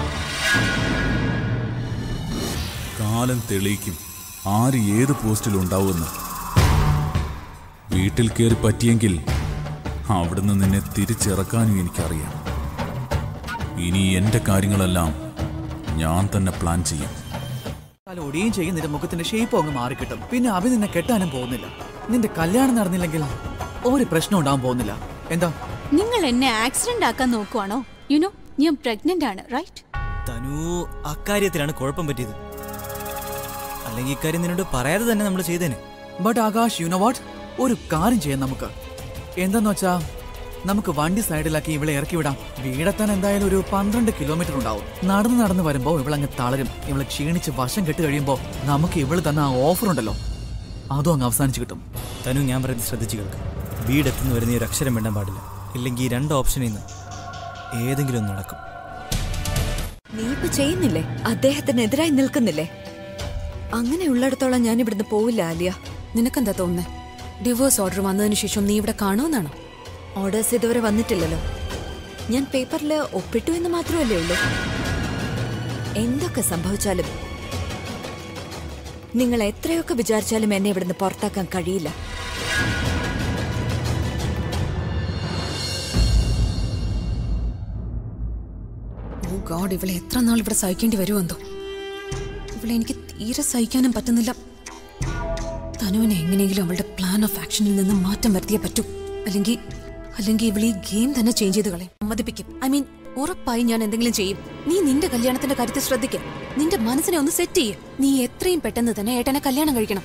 Speaker 11: കാലം തെളിയിക്കും ആര് ഏത് പോസ്റ്റിൽ ഉണ്ടാവുമെന്ന് വീട്ടിൽ കയറി പറ്റിയെങ്കിൽ അവിടുന്ന് നിന്നെ തിരിച്ചിറക്കാനും എനിക്കറിയാം ഇനി എന്റെ കാര്യങ്ങളെല്ലാം ഞാൻ തന്നെ പ്ലാൻ ചെയ്യും
Speaker 4: കാലം ഒടിയും ചെയ്യും നിന്റെ മുഖത്തിന്റെ ഷേപ്പ് അങ്ങ് മാറിക്കിട്ടും പിന്നെ അവൻ നിന്നെ കെട്ടാനും പോകുന്നില്ല നിന്റെ കല്യാണം നടന്നില്ലെങ്കിൽ ഒരു പ്രശ്നം ഉണ്ടാവാൻ പോകുന്നില്ല എന്താ
Speaker 7: നിങ്ങൾ എന്നെ ആക്സിഡന്റ് ആക്കാൻ നോക്കുവാണോ യുനോ ഞാൻ പ്രഗ്നന്റ് ആണ് റൈറ്റ്
Speaker 6: തനു അക്കാര്യത്തിലാണ് കുഴപ്പം പറ്റിയത് അല്ലെങ്കിൽ ഇക്കാര്യം നിന്നോട് പറയാതെ തന്നെ നമ്മൾ ചെയ്തേനെ
Speaker 4: but Akash you know what ഒരു കാര്യം ചെയ്യാം നമുക്ക് എന്താന്ന് വെച്ചാ നമുക്ക് വണ്ടി സൈഡിലാക്കി ഇവളെ ഇറക്കി വിടാം വീടെത്താൻ എന്തായാലും ഒരു പന്ത്രണ്ട് കിലോമീറ്റർ ഉണ്ടാവും നടന്ന് നടന്ന് വരുമ്പോ ഇവളങ്ങ് തളരും ഇവളെ ക്ഷീണിച്ച് വശം കെട്ട് കഴിയുമ്പോ നമുക്ക് ഇവള് തന്ന ആ ഓഫർ ഉണ്ടല്ലോ അതും അങ്ങ് അവസാനിച്ച് കിട്ടും
Speaker 6: തനു ഞാൻ പറയുന്നത് ശ്രദ്ധിച്ചു കേൾക്ക് വീടെത്തുന്ന വരുന്ന ഒരു അക്ഷരം വേണ്ടാൻ പാടില്ല ഇല്ലെങ്കിൽ ഈ രണ്ട് ഓപ്ഷനിൽ നിന്ന് ഏതെങ്കിലും ഒന്ന് നടക്കും
Speaker 1: നീ ഇപ്പൊ ചെയ്യുന്നില്ലേ അദ്ദേഹത്തിനെതിരായി നിൽക്കുന്നില്ലേ അങ്ങനെ ഉള്ളിടത്തോളം ഞാൻ ഇവിടുന്ന് പോവില്ല ആലിയ
Speaker 10: നിനക്കെന്താ തോന്നുന്നേ ഡിവോഴ്സ് ഓർഡർ വന്നതിന് ശേഷം നീ ഇവിടെ കാണുമെന്നാണോ
Speaker 1: ഓർഡേഴ്സ് ഇതുവരെ വന്നിട്ടില്ലല്ലോ ഞാൻ പേപ്പറിൽ ഒപ്പിട്ടു എന്ന് മാത്രമല്ലേ ഉള്ളൂ എന്തൊക്കെ സംഭവിച്ചാലും നിങ്ങൾ എത്രയൊക്കെ വിചാരിച്ചാലും എന്നെ ഇവിടുന്ന് പുറത്താക്കാൻ കഴിയില്ല
Speaker 10: ഓ ഗോഡ് ഇവളെ എത്ര നാൾ ഇവിടെ സഹിക്കേണ്ടി വരുമെന്തോ ഇവളെ എനിക്ക് തീരെ സഹിക്കാനും പറ്റുന്നില്ല തനുവിനെ എങ്ങനെയെങ്കിലും അവളുടെ പ്ലാൻ ഓഫ് ആക്ഷനിൽ നിന്ന് മാറ്റം വരുത്തിയേ പറ്റൂ അല്ലെങ്കിൽ അല്ലെങ്കിൽ ഇവൾ ഈ ഗെയിം തന്നെ ചേഞ്ച് ചെയ്ത് കളയും സമ്മതിപ്പിക്കും ഐ മീൻ ഉറപ്പായി ഞാൻ എന്തെങ്കിലും ചെയ്യും നീ നിന്റെ കല്യാണത്തിന്റെ കാര്യത്തിൽ ശ്രദ്ധിക്ക നിന്റെ മനസ്സിനെ ഒന്ന് സെറ്റ് ചെയ്യ നീ എത്രയും പെട്ടെന്ന് തന്നെ ഏട്ടനെ കല്യാണം കഴിക്കണം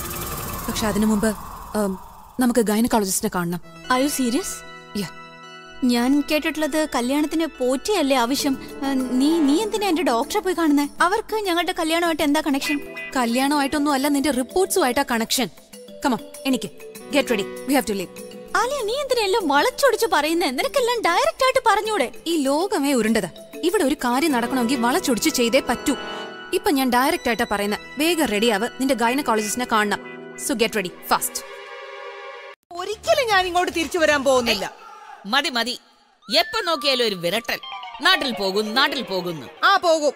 Speaker 10: പക്ഷെ അതിനു മുമ്പ് ഉം, നമുക്ക് ഗൈനക്കോളജിസ്റ്റിനെ കാണണം
Speaker 7: ഐ യു സീരിയസ്
Speaker 10: യാ
Speaker 7: ഞാൻ കേട്ടിട്ടുള്ളത് കല്യാണത്തിന് പോറ്റിയല്ലേ ആവശ്യം ആ, നീ നീ എന്തിനാ എന്റെ ഡോക്ടറെ പോയി കാണുന്നേ അവർക്ക് ഞങ്ങളുടെ കല്യാണമായിട്ട് എന്താ കണക്ഷൻ
Speaker 10: കല്യാണമായിട്ടൊന്നും അല്ല നിന്റെ റിപ്പോർട്ട്സുമായിട്ടാ കണക്ഷൻ കമ എനിക്ക് get ready we have to leave
Speaker 7: Aliya നീ എന്തിനാ എല്ലാം വളച്ചൊടിച്ച് പറയുന്നേ നിനക്കെല്ലാം ഡയറക്റ്റ് ആയിട്ട് പറഞ്ഞൂടെ
Speaker 10: ഈ ലോകമേ ഉരുണ്ടത് ഇവിടെ ഒരു കാര്യം നടക്കണമെങ്കിൽ വളച്ചൊടിച്ച് ചെയ്തേ പറ്റൂ ഇപ്പൊ ഞാൻ ഡയറക്റ്റ് ആയിട്ടാ പറയുന്നത് വേഗം റെഡിയാവ് നിന്റെ ഗൈനക്കോളജിസ്റ്റിനെ കാണണം സോ ഗെറ്റ് റെഡി ഫാസ്റ്റ്
Speaker 14: ഒരിക്കലും ഞാൻ ഇങ്ങോട്ട് തിരിച്ചു വരാൻ പോകുന്നില്ല
Speaker 12: മതി മതി എപ്പോ നോക്കിയാലും ഒരു വിരട്ടൽ നാട്ടിൽ പോകും നാട്ടിൽ പോകുന്നു
Speaker 14: ആ പോകും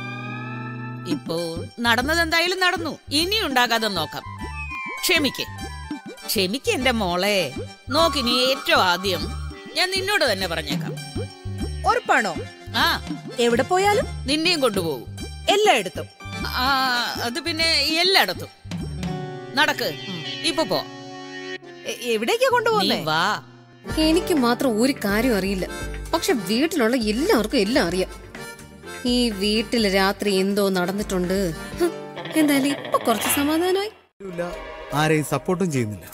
Speaker 12: ഇപ്പോ നടന്നത് എന്തായാലും നടന്നു ഇനി ഉണ്ടാകാതെ നോക്കാം ക്ഷമിക്ക് ക്ഷമിക്ക് എന്റെ മോളെ നോക്കിനി ഏറ്റവും ആദ്യം ഞാൻ നിന്നോട് തന്നെ പറഞ്ഞേക്കാം
Speaker 14: ഉറപ്പാണോ
Speaker 12: ആ
Speaker 14: എവിടെ പോയാലും
Speaker 12: നിന്നെയും കൊണ്ടുപോകും
Speaker 14: എല്ലായിടത്തും
Speaker 12: ആ അത് പിന്നെ എല്ലായിടത്തും നടക്ക് ഇപ്പൊ പോ
Speaker 14: എ- എവിടേക്കാ
Speaker 12: നീ
Speaker 14: കൊണ്ടുപോകുന്നേ
Speaker 12: വാ
Speaker 10: എനിക്ക് മാത്രം ഒരു കാര്യം അറിയില്ല പക്ഷെ വീട്ടിലുള്ള എല്ലാവർക്കും എല്ലാം അറിയാം ഈ വീട്ടിൽ രാത്രി എന്തോ നടന്നിട്ടുണ്ട് ഹ്, എന്തായാലും ഇപ്പൊ കുറച്ച് സമാധാനമായി
Speaker 15: ഇല്ല ആരെയും സപ്പോർട്ടും ചെയ്യുന്നില്ല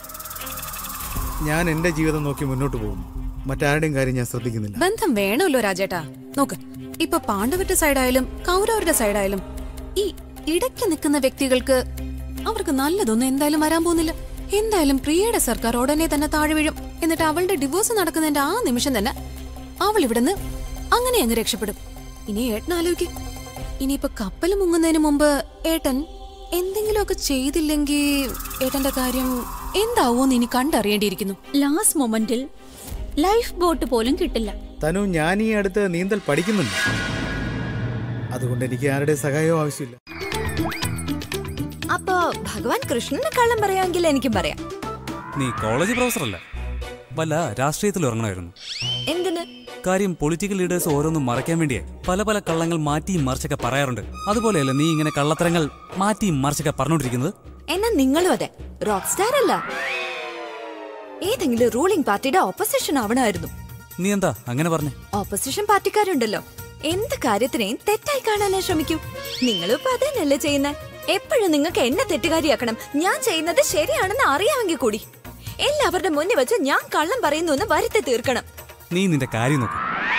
Speaker 15: ഞാൻ എന്റെ ജീവിതം നോക്കി മുന്നോട്ട് പോകുന്നു മറ്റാരുടെയും കാര്യം ഞാൻ ശ്രദ്ധിക്കുന്നില്ല
Speaker 10: ബന്ധം വേണമല്ലോ രാജേട്ടാ നോക്ക് ഇപ്പൊ പാണ്ഡവരുടെ സൈഡായാലും കൗരവരുടെ സൈഡായാലും ഈ ഇടയ്ക്ക് നിൽക്കുന്ന വ്യക്തികൾക്ക് അവർക്ക് നല്ലതൊന്നും എന്തായാലും വരാൻ പോകുന്നില്ല എന്തായാലും പ്രിയയുടെ സർക്കാർ ഉടനെ തന്നെ താഴെ വീഴും എന്നിട്ട് അവളുടെ ഡിവോഴ്സ് നടക്കുന്നതിന്റെ ആ നിമിഷം തന്നെ അവൾ ഇവിടുന്ന് അങ്ങനെ അങ്ങ് രക്ഷപ്പെടും ഇനി ഏട്ടൻ ആലോചിക്ക് ഇനിയിപ്പൊ കപ്പൽ മുങ്ങുന്നതിന് മുമ്പ് ഏട്ടൻ എന്തെങ്കിലുമൊക്കെ ചെയ്തില്ലെങ്കിൽ ഏട്ടന്റെ കാര്യം എന്താവോന്ന് ഇനി കണ്ടറിയേണ്ടിയിരിക്കുന്നു
Speaker 7: ലാസ്റ്റ് മൊമെന്റിൽ ലൈഫ് ബോട്ട് പോലും കിട്ടില്ല
Speaker 15: തനു ഞാൻ ഈ അടുത്ത് നീന്തൽ പഠിക്കുന്നുണ്ട് അതുകൊണ്ട് എനിക്ക് ആരുടെ സഹായവും ആവശ്യമില്ല
Speaker 1: അപ്പൊ ഭഗവാൻ കൃഷ്ണന് കള്ളം പറയാമെങ്കിൽ എനിക്കും പറയാം
Speaker 2: നീ കോളേജ് പ്രൊഫസർ അല്ല വല്ല രാഷ്ട്രീയത്തിൽ ഇറങ്ങണമായിരുന്നു
Speaker 1: എന്തിന്
Speaker 2: കാര്യം പൊളിറ്റിക്കൽ ലീഡേഴ്സ് ഓരോന്നും മറയ്ക്കാൻ വേണ്ടിയേ പല പല കള്ളങ്ങൾ മാറ്റിയും മറിച്ചൊക്കെ പറയാറുണ്ട് അതുപോലെയല്ല നീ ഇങ്ങനെ കള്ളത്തരങ്ങൾ മാറ്റിയും മറിച്ചൊക്കെ പറഞ്ഞുകൊണ്ടിരിക്കുന്നത്
Speaker 1: എന്നാ നിങ്ങളും അതെ റോക്ക് സ്റ്റാർ അല്ല ഏതെങ്കിലും റൂളിംഗ് പാർട്ടിയുടെ ഓപ്പോസിഷൻ ആവണമായിരുന്നു
Speaker 2: നീ എന്താ അങ്ങനെ പറഞ്ഞേ
Speaker 1: ഓപ്പോസിഷൻ പാർട്ടിക്കാരുണ്ടല്ലോ എന്ത് കാര്യത്തിനെയും തെറ്റായി കാണാനേ ശ്രമിക്കൂ നിങ്ങളും ഇപ്പൊ അതന്നെയല്ലേ ചെയ്യുന്നത് എപ്പോഴും നിങ്ങൾക്ക് എന്നെ തെറ്റുകാരിയാക്കണം ഞാൻ ചെയ്യുന്നത് ശരിയാണെന്ന് അറിയാമെങ്കിൽ കൂടി എല്ലാവരുടെ മുന്നിൽ വെച്ച് ഞാൻ കള്ളം പറയുന്നു എന്ന് വരുത്തി തീർക്കണം
Speaker 2: നീ നിന്റെ കാര്യം നോക്ക്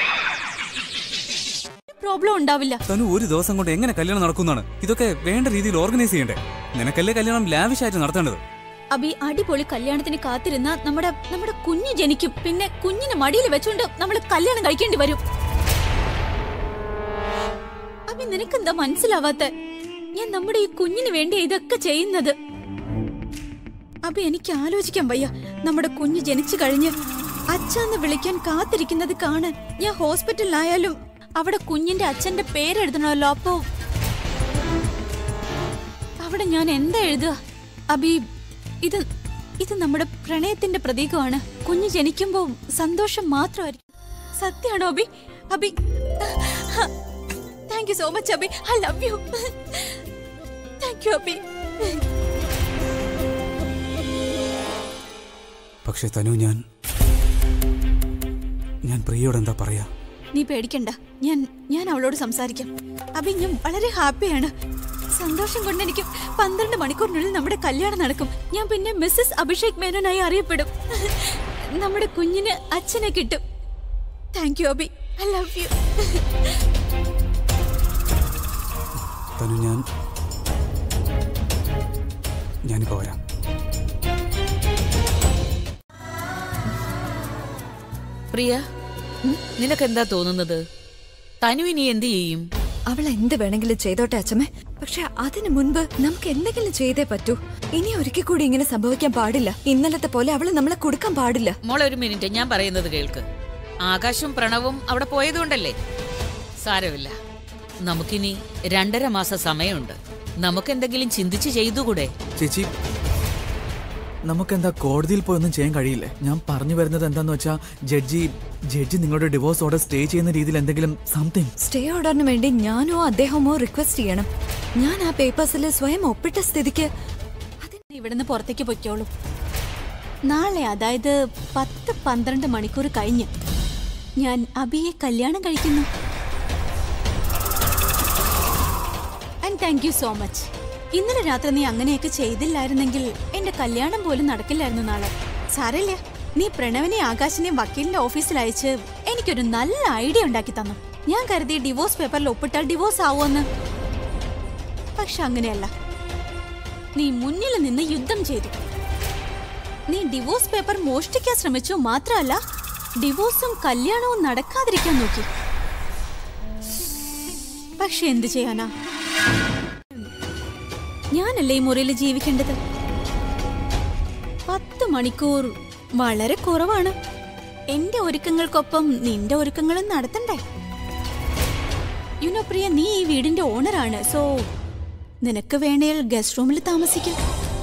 Speaker 7: പ്രോബ്ലം ഉണ്ടാവില്ല
Speaker 2: തനു ഒരു ദിവസം കൊണ്ട് എങ്ങനെ കല്യാണം നടക്കുന്നതാണ് ഇതൊക്കെ വേണ്ട രീതിയിൽ ഓർഗനൈസ് ചെയ്യണ്ടേ നിനക്കല്ലേ കല്യാണം ലാവിഷായിട്ട് നടത്തേണ്ടത്
Speaker 7: അബി അടിപൊളി കല്യാണത്തിന് കാത്തിരുന്ന നമ്മുടെ നമ്മുടെ കുഞ്ഞ് ജനിക്കും പിന്നെ കുഞ്ഞിനെ മടിയിൽ വെച്ചോണ്ട് നമ്മൾ കല്യാണം കഴിക്കേണ്ടി വരും അബി നിനക്കെന്താ മനസ്സിലാവാത്ത ഞാൻ നമ്മുടെ ഈ കുഞ്ഞിന് വേണ്ടി ഇതൊക്കെ ചെയ്യുന്നത് അബി എനിക്ക് ആലോചിക്കാൻ വയ്യ നമ്മുടെ കുഞ്ഞ് ജനിച്ചു കഴിഞ്ഞ് അച്ഛന്ന് വിളിക്കാൻ കാത്തിരിക്കുന്നത് കാണാൻ ഞാൻ ഹോസ്പിറ്റലിലായാലും അവിടെ കുഞ്ഞിന്റെ അച്ഛന്റെ പേരെഴുതണമല്ലോ അപ്പോ അവിടെ ഞാൻ എന്താ എഴുതുക അബി ഇത് ഇത് നമ്മുടെ പ്രണയത്തിന്റെ പ്രതീകമാണ് കുഞ്ഞ് ജനിക്കുമ്പോ സന്തോഷം മാത്രമായിരിക്കും സത്യമാണോ Abi Abi thank you so much Abi I love you thank you Abi
Speaker 2: പക്ഷെ തനു ഞാൻ ഞാൻ പ്രിയോട് എന്താ പറയാ
Speaker 7: നീ പേടിക്കണ്ട ഞാൻ ഞാൻ അവളോട് സംസാരിക്കാം അബി ഞാൻ വളരെ ഹാപ്പിയാണ് സന്തോഷം കൊണ്ട് എനിക്ക് പന്ത്രണ്ട് മണിക്കൂറിനുള്ളിൽ നമ്മുടെ കല്യാണം നടക്കും ഞാൻ പിന്നെ മിസ്സസ് അഭിഷേക് മേനോനായി അറിയപ്പെടും നമ്മുടെ കുഞ്ഞിന് അച്ഛനെ കിട്ടും thank you Abi I love you
Speaker 2: Tanu ഞാൻ ഞാനിപ്പോ വരാം
Speaker 12: പ്രിയ നിനക്കെന്താ തോന്നുന്നത് തനു ഇനി എന്ത് ചെയ്യും
Speaker 1: അവൾ എന്ത് വേണമെങ്കിലും ചെയ്തോട്ടെ അച്ഛമ്മേ പക്ഷെ അതിനു മുൻപ് നമുക്ക് എന്തെങ്കിലും ചെയ്തേ പറ്റൂ ഇനി ഒരിക്കൽ കൂടി ഇങ്ങനെ സംഭവിക്കാൻ പാടില്ല ഇന്നലത്തെ പോലെ അവള് നമ്മളെ കൊടുക്കാൻ പാടില്ല
Speaker 12: മോളെ ഒരു മിനിറ്റ് ഞാൻ പറയുന്നത് കേൾക്ക് ആകാശവും പ്രണവും അവിടെ പോയതുകൊണ്ടല്ലേ സാരമില്ല നമുക്കിനി രണ്ടര മാസം സമയമുണ്ട് നമുക്കെന്തെങ്കിലും ചിന്തിച്ച് ചെയ്തുകൂടെ
Speaker 4: ചേച്ചി നമുക്കെന്താ കോടതിയിൽ പോയി ഒന്നും ചെയ്യാൻ കഴിയില്ലേ ഞാൻ പറഞ്ഞു വരുന്നത് എന്താന്ന് വെച്ചാ ജഡ്ജി ജഡ്ജി നിങ്ങളുടെ ഡിവോഴ്സ് ഓർഡർ സ്റ്റേ ചെയ്യുന്ന രീതിയിൽ എന്തെങ്കിലും സംതിങ്
Speaker 1: സ്റ്റേ ഓർഡറിന് വേണ്ടി ഞാനോ അദ്ദേഹമോ റിക്വസ്റ്റ് ചെയ്യണം ഞാൻ ആ പേപ്പേഴ്സിൽ സ്വയം ഒപ്പിട്ട സ്ഥിതിക്ക്
Speaker 7: ഇവിടുന്ന് പുറത്തേക്ക് പൊയ്ക്കോളൂ നാളെ അതായത് പത്ത് പന്ത്രണ്ട് മണിക്കൂർ കഴിഞ്ഞ് ഞാൻ അബിയെ കല്യാണം കഴിക്കുന്നു and thank you so much ഇന്നലെ രാത്രി നീ അങ്ങനെയൊക്കെ ചെയ്തില്ലായിരുന്നെങ്കിൽ എന്റെ കല്യാണം പോലും നടക്കില്ലായിരുന്നു നാളെ സാരല്ലേ നീ പ്രണവിനെ ആകാശിനെ വക്കീലിന്റെ ഓഫീസിൽ അയച്ച് എനിക്കൊരു നല്ല ഐഡിയ ഉണ്ടാക്കി തന്നു ഞാൻ കരുതി ഡിവോഴ്സ് പേപ്പറിൽ ഒപ്പിട്ടാൽ ഡിവോഴ്സ് ആവുമെന്ന് പക്ഷെ അങ്ങനെയല്ല നീ മുന്നിൽ നിന്ന് യുദ്ധം ചെയ്തു നീ ഡിവോഴ്സ് പേപ്പർ മോഷ്ടിക്കാൻ ശ്രമിച്ചു മാത്രമല്ല ഡിവോഴ്സും കല്യാണവും നടക്കാതിരിക്കാൻ നോക്കി പക്ഷെ എന്ത് ചെയ്യാനാ ഞാനല്ലേ ഈ മുറിയിൽ ജീവിക്കേണ്ടത് പത്ത് മണിക്കൂർ വളരെ കുറവാണ് എന്റെ ഒരുക്കങ്ങൾക്കൊപ്പം നിന്റെ ഒരുക്കങ്ങളും നടത്തണ്ടേ യുനോ പ്രിയ നീ ഈ വീടിന്റെ ഓണറാണ് സോ നിനക്ക് വേണേൽ ഗസ്റ്റ് റൂമിൽ താമസിക്കാം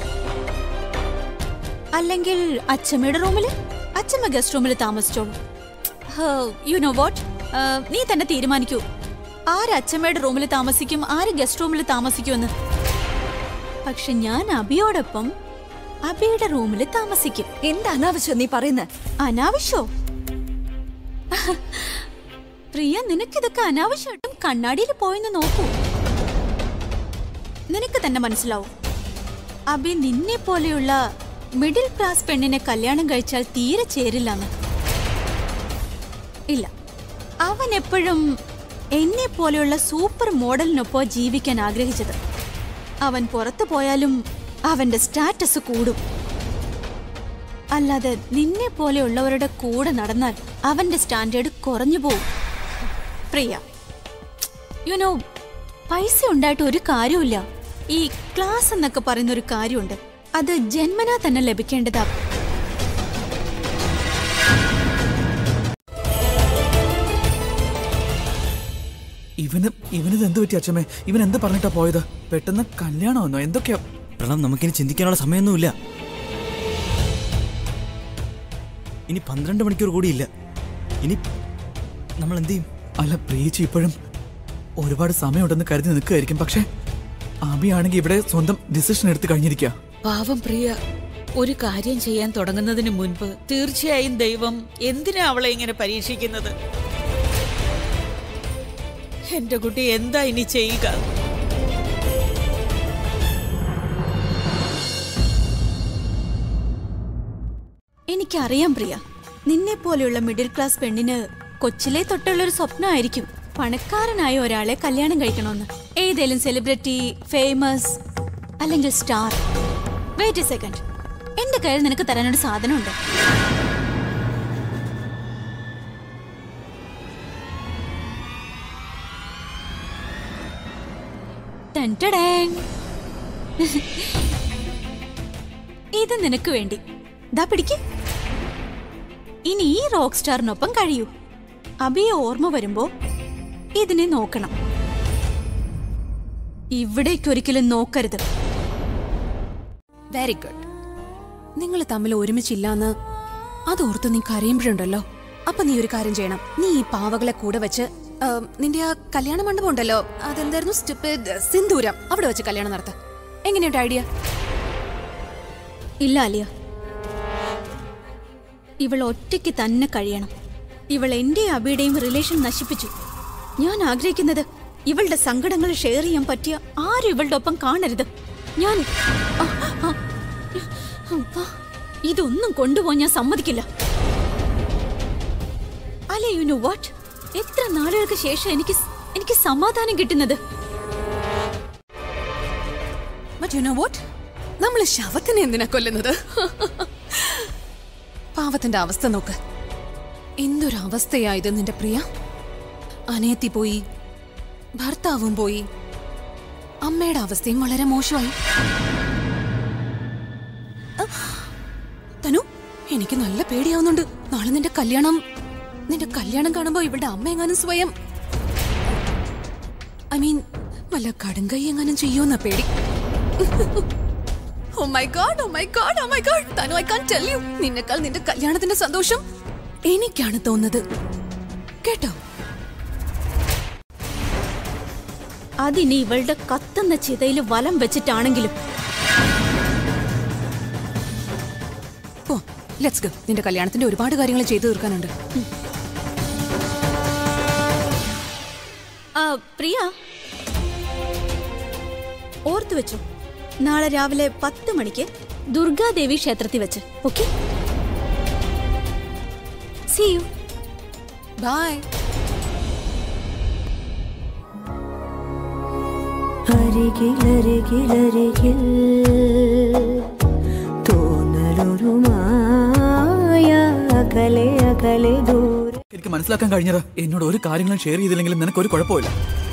Speaker 7: അല്ലെങ്കിൽ അച്ഛമ്മയുടെ റൂമില് അച്ഛമ്മ ഗസ്റ്റ് റൂമിൽ താമസിച്ചോളൂ യു നോ വാട്ട് നീ തന്നെ തീരുമാനിക്കൂ ആര് അച്ഛമ്മയുടെ റൂമിൽ താമസിക്കും ആര് ഗസ്റ്റ് റൂമിൽ താമസിക്കുമെന്ന് പക്ഷെ ഞാൻ അബിയോടൊപ്പം അബിയുടെ റൂമിൽ താമസിക്കും
Speaker 1: എന്താ അനാവശ്യം നീ പറയുന്നത്
Speaker 7: അനാവശ്യോ പ്രിയ നിനക്കിതൊക്കെ അനാവശ്യമായിട്ടും കണ്ണാടിയിൽ പോയെന്ന് നോക്കൂ നിനക്ക് തന്നെ മനസ്സിലാവും അബി നിന്നെ പോലെയുള്ള മിഡിൽ ക്ലാസ് പെണ്ണിനെ കല്യാണം കഴിച്ചാൽ തീരെ ചേരില്ലെന്ന് ഇല്ല അവൻ എപ്പോഴും എന്നെ പോലെയുള്ള സൂപ്പർ മോഡലിനൊപ്പം ജീവിക്കാൻ ആഗ്രഹിച്ചത് അവൻ പുറത്തു പോയാലും അവന്റെ സ്റ്റാറ്റസ് കൂടും അല്ലാതെ നിന്നെ പോലെയുള്ളവരുടെ കൂടെ നടന്നാൽ അവന്റെ സ്റ്റാൻഡേർഡ് കുറഞ്ഞു പോവും പ്രിയ യുനോ പൈസ ഉണ്ടായിട്ട് ഒരു കാര്യമില്ല ഈ ക്ലാസ് എന്നൊക്കെ പറയുന്ന ഒരു കാര്യമുണ്ട് അത് ജന്മനാ തന്നെ ലഭിക്കേണ്ടതാ
Speaker 4: ഇവന് ഇവനിത് എന്ത് പറ്റി അച്ഛമ്മേ ഇവൻ എന്ത് പറഞ്ഞിട്ടാ പോയത് പെട്ടെന്ന് കല്യാണമെന്നോ എന്തൊക്കെയാ
Speaker 6: പ്രണവ് നമുക്കിനി ചിന്തിക്കാനുള്ള സമയമൊന്നുമില്ല ഇനി പന്ത്രണ്ട് മണിക്കൂർ കൂടിയില്ല ഇനി നമ്മൾ എന്ത് ചെയ്യും
Speaker 4: അല്ല പ്രിയച്ചി ഇപ്പോഴും ഒരുപാട് സമയമുണ്ടെന്ന് കരുതി നിൽക്കുകയായിരിക്കും പക്ഷേ ആബിയാണെങ്കിൽ ഇവിടെ സ്വന്തം ഡിസിഷൻ എടുത്ത് കഴിഞ്ഞിരിക്കുക
Speaker 12: പാവം പ്രിയ ഒരു കാര്യം ചെയ്യാൻ തുടങ്ങുന്നതിന് മുൻപ് തീർച്ചയായും ദൈവം എന്തിനാ അവളെ ഇങ്ങനെ പരീക്ഷിക്കുന്നത് എന്റെ കുട്ടി എന്താ ഇനി ചെയ്യുക
Speaker 7: എനിക്കറിയാം പ്രിയ നിന്നെ പോലെയുള്ള മിഡിൽ ക്ലാസ് പെണ്ണിന് കൊച്ചിലെ തൊട്ടുള്ള ഒരു സ്വപ്നമായിരിക്കും പണക്കാരനായ ഒരാളെ കല്യാണം കഴിക്കണമെന്ന് ഏതേലും സെലിബ്രിറ്റി ഫേമസ് അല്ലെങ്കിൽ സ്റ്റാർ വെയിറ്റ് എ സെക്കൻഡ് എന്റെ കയ്യിൽ നിനക്ക് തരാനൊരു സാധനമുണ്ട് ടൻ ടടേങ്. ഇത് നിനക്ക് വേണ്ടി ദാ പിടിക്ക് ഇനി ഈ റോക്ക് സ്റ്റാറിനൊപ്പം കഴിയൂ അബിയെ ഓർമ്മ വരുമ്പോ ഇതിനെ നോക്കണം ഇവിടേക്കൊരിക്കലും നോക്കരുത്
Speaker 10: വെരി ഗുഡ് നിങ്ങൾ തമ്മിൽ ഒരുമിച്ചില്ലാന്ന് അതോർത്ത് നീ കരയുമ്പോഴുണ്ടല്ലോ അപ്പൊ നീ ഒരു കാര്യം ചെയ്യണം നീ ഈ പാവകളെ കൂടെ വെച്ച് ആം, നിന്റെ ആ കല്യാണ മണ്ഡപം ഉണ്ടല്ലോ അതെന്തായിരുന്നു സ്റ്റുപ്പിഡ് സിന്ദൂരം അവിടെ വെച്ച് കല്യാണം നടത്ത എങ്ങനെയുണ്ട് ഐഡിയ
Speaker 7: ഇല്ല അലിയ ഇവൾ ഒറ്റയ്ക്ക് തന്നെ കഴിയണം ഇവൾ എന്റെ അബിയുടെയും റിലേഷൻ നശിപ്പിച്ചു ഞാൻ ആഗ്രഹിക്കുന്നത് ഇവളുടെ സങ്കടങ്ങൾ ഷെയർ ചെയ്യാൻ പറ്റിയ ആരും ഇവളുടെ ഒപ്പം കാണരുത് ഞാൻ ആ, ആ, ആ, ഇതൊന്നും കൊണ്ടുപോകാൻ ഞാൻ സമ്മതിക്കില്ല അല്ലേ യു നോ വാട്ട് എത്ര നാളുകൾക്ക് ശേഷം എനിക്ക് സ്- എനിക്ക് സമാധാനം കിട്ടുന്നത്
Speaker 10: But you know what? നമ്മള് ശവത്തിനെ എന്തിനാ കൊല്ലുന്നത് പാവത്തിന്റെ അവസ്ഥ നോക്ക് എന്തൊരു അവസ്ഥയായത് നിന്റെ പ്രിയ അനയത്തി പോയി ഭർത്താവും പോയി അമ്മയുടെ അവസ്ഥയും വളരെ മോശമായി അഹ്, തനു എനിക്ക് നല്ല പേടിയാവുന്നുണ്ട് നാളെ നിന്റെ കല്യാണം നിന്റെ കല്യാണം കാണുമ്പോ ഇവളുടെ അമ്മ എങ്ങാനും സ്വയം ഐ മീൻ വല്ല കടുങ്കൈ എങ്ങാനും ചെയ്യുമെന്ന പേടി oh my god oh my god oh my god Tanu I can tell you നിന്നെക്കാൾ നിന്റെ കല്യാണത്തിന്റെ സന്തോഷം എനിക്കാണ് തോന്നുന്നത് കേട്ടോ
Speaker 7: അതിനി ഇവളുടെ കത്തുന്ന ചിതയിൽ വലം വെച്ചിട്ടാണെങ്കിലും
Speaker 10: ഓ ലെറ്റ്സ് ഗോ നിന്റെ കല്യാണത്തിന്റെ ഒരുപാട് കാര്യങ്ങൾ ചെയ്തു തീർക്കാനുണ്ട്
Speaker 7: ആ, പ്രിയ ഓർത്തു വെച്ചോ നാളെ രാവിലെ പത്ത് മണിക്ക് ദുർഗാദേവി ക്ഷേത്രത്തിൽ വെച്ച് ഓക്കെ സി യു
Speaker 10: ബൈ
Speaker 16: അരികിലരികിലരികിൽ തോന്നലൊരു മായ അകലെ അകലെ ദൂരെ
Speaker 4: എനിക്ക് മനസ്സിലാക്കാൻ കഴിഞ്ഞത് എന്നോട് ഒരു കാര്യങ്ങളും ഷെയർ ചെയ്തില്ലെങ്കിലും നിനക്ക് ഒരു കുഴപ്പമില്ല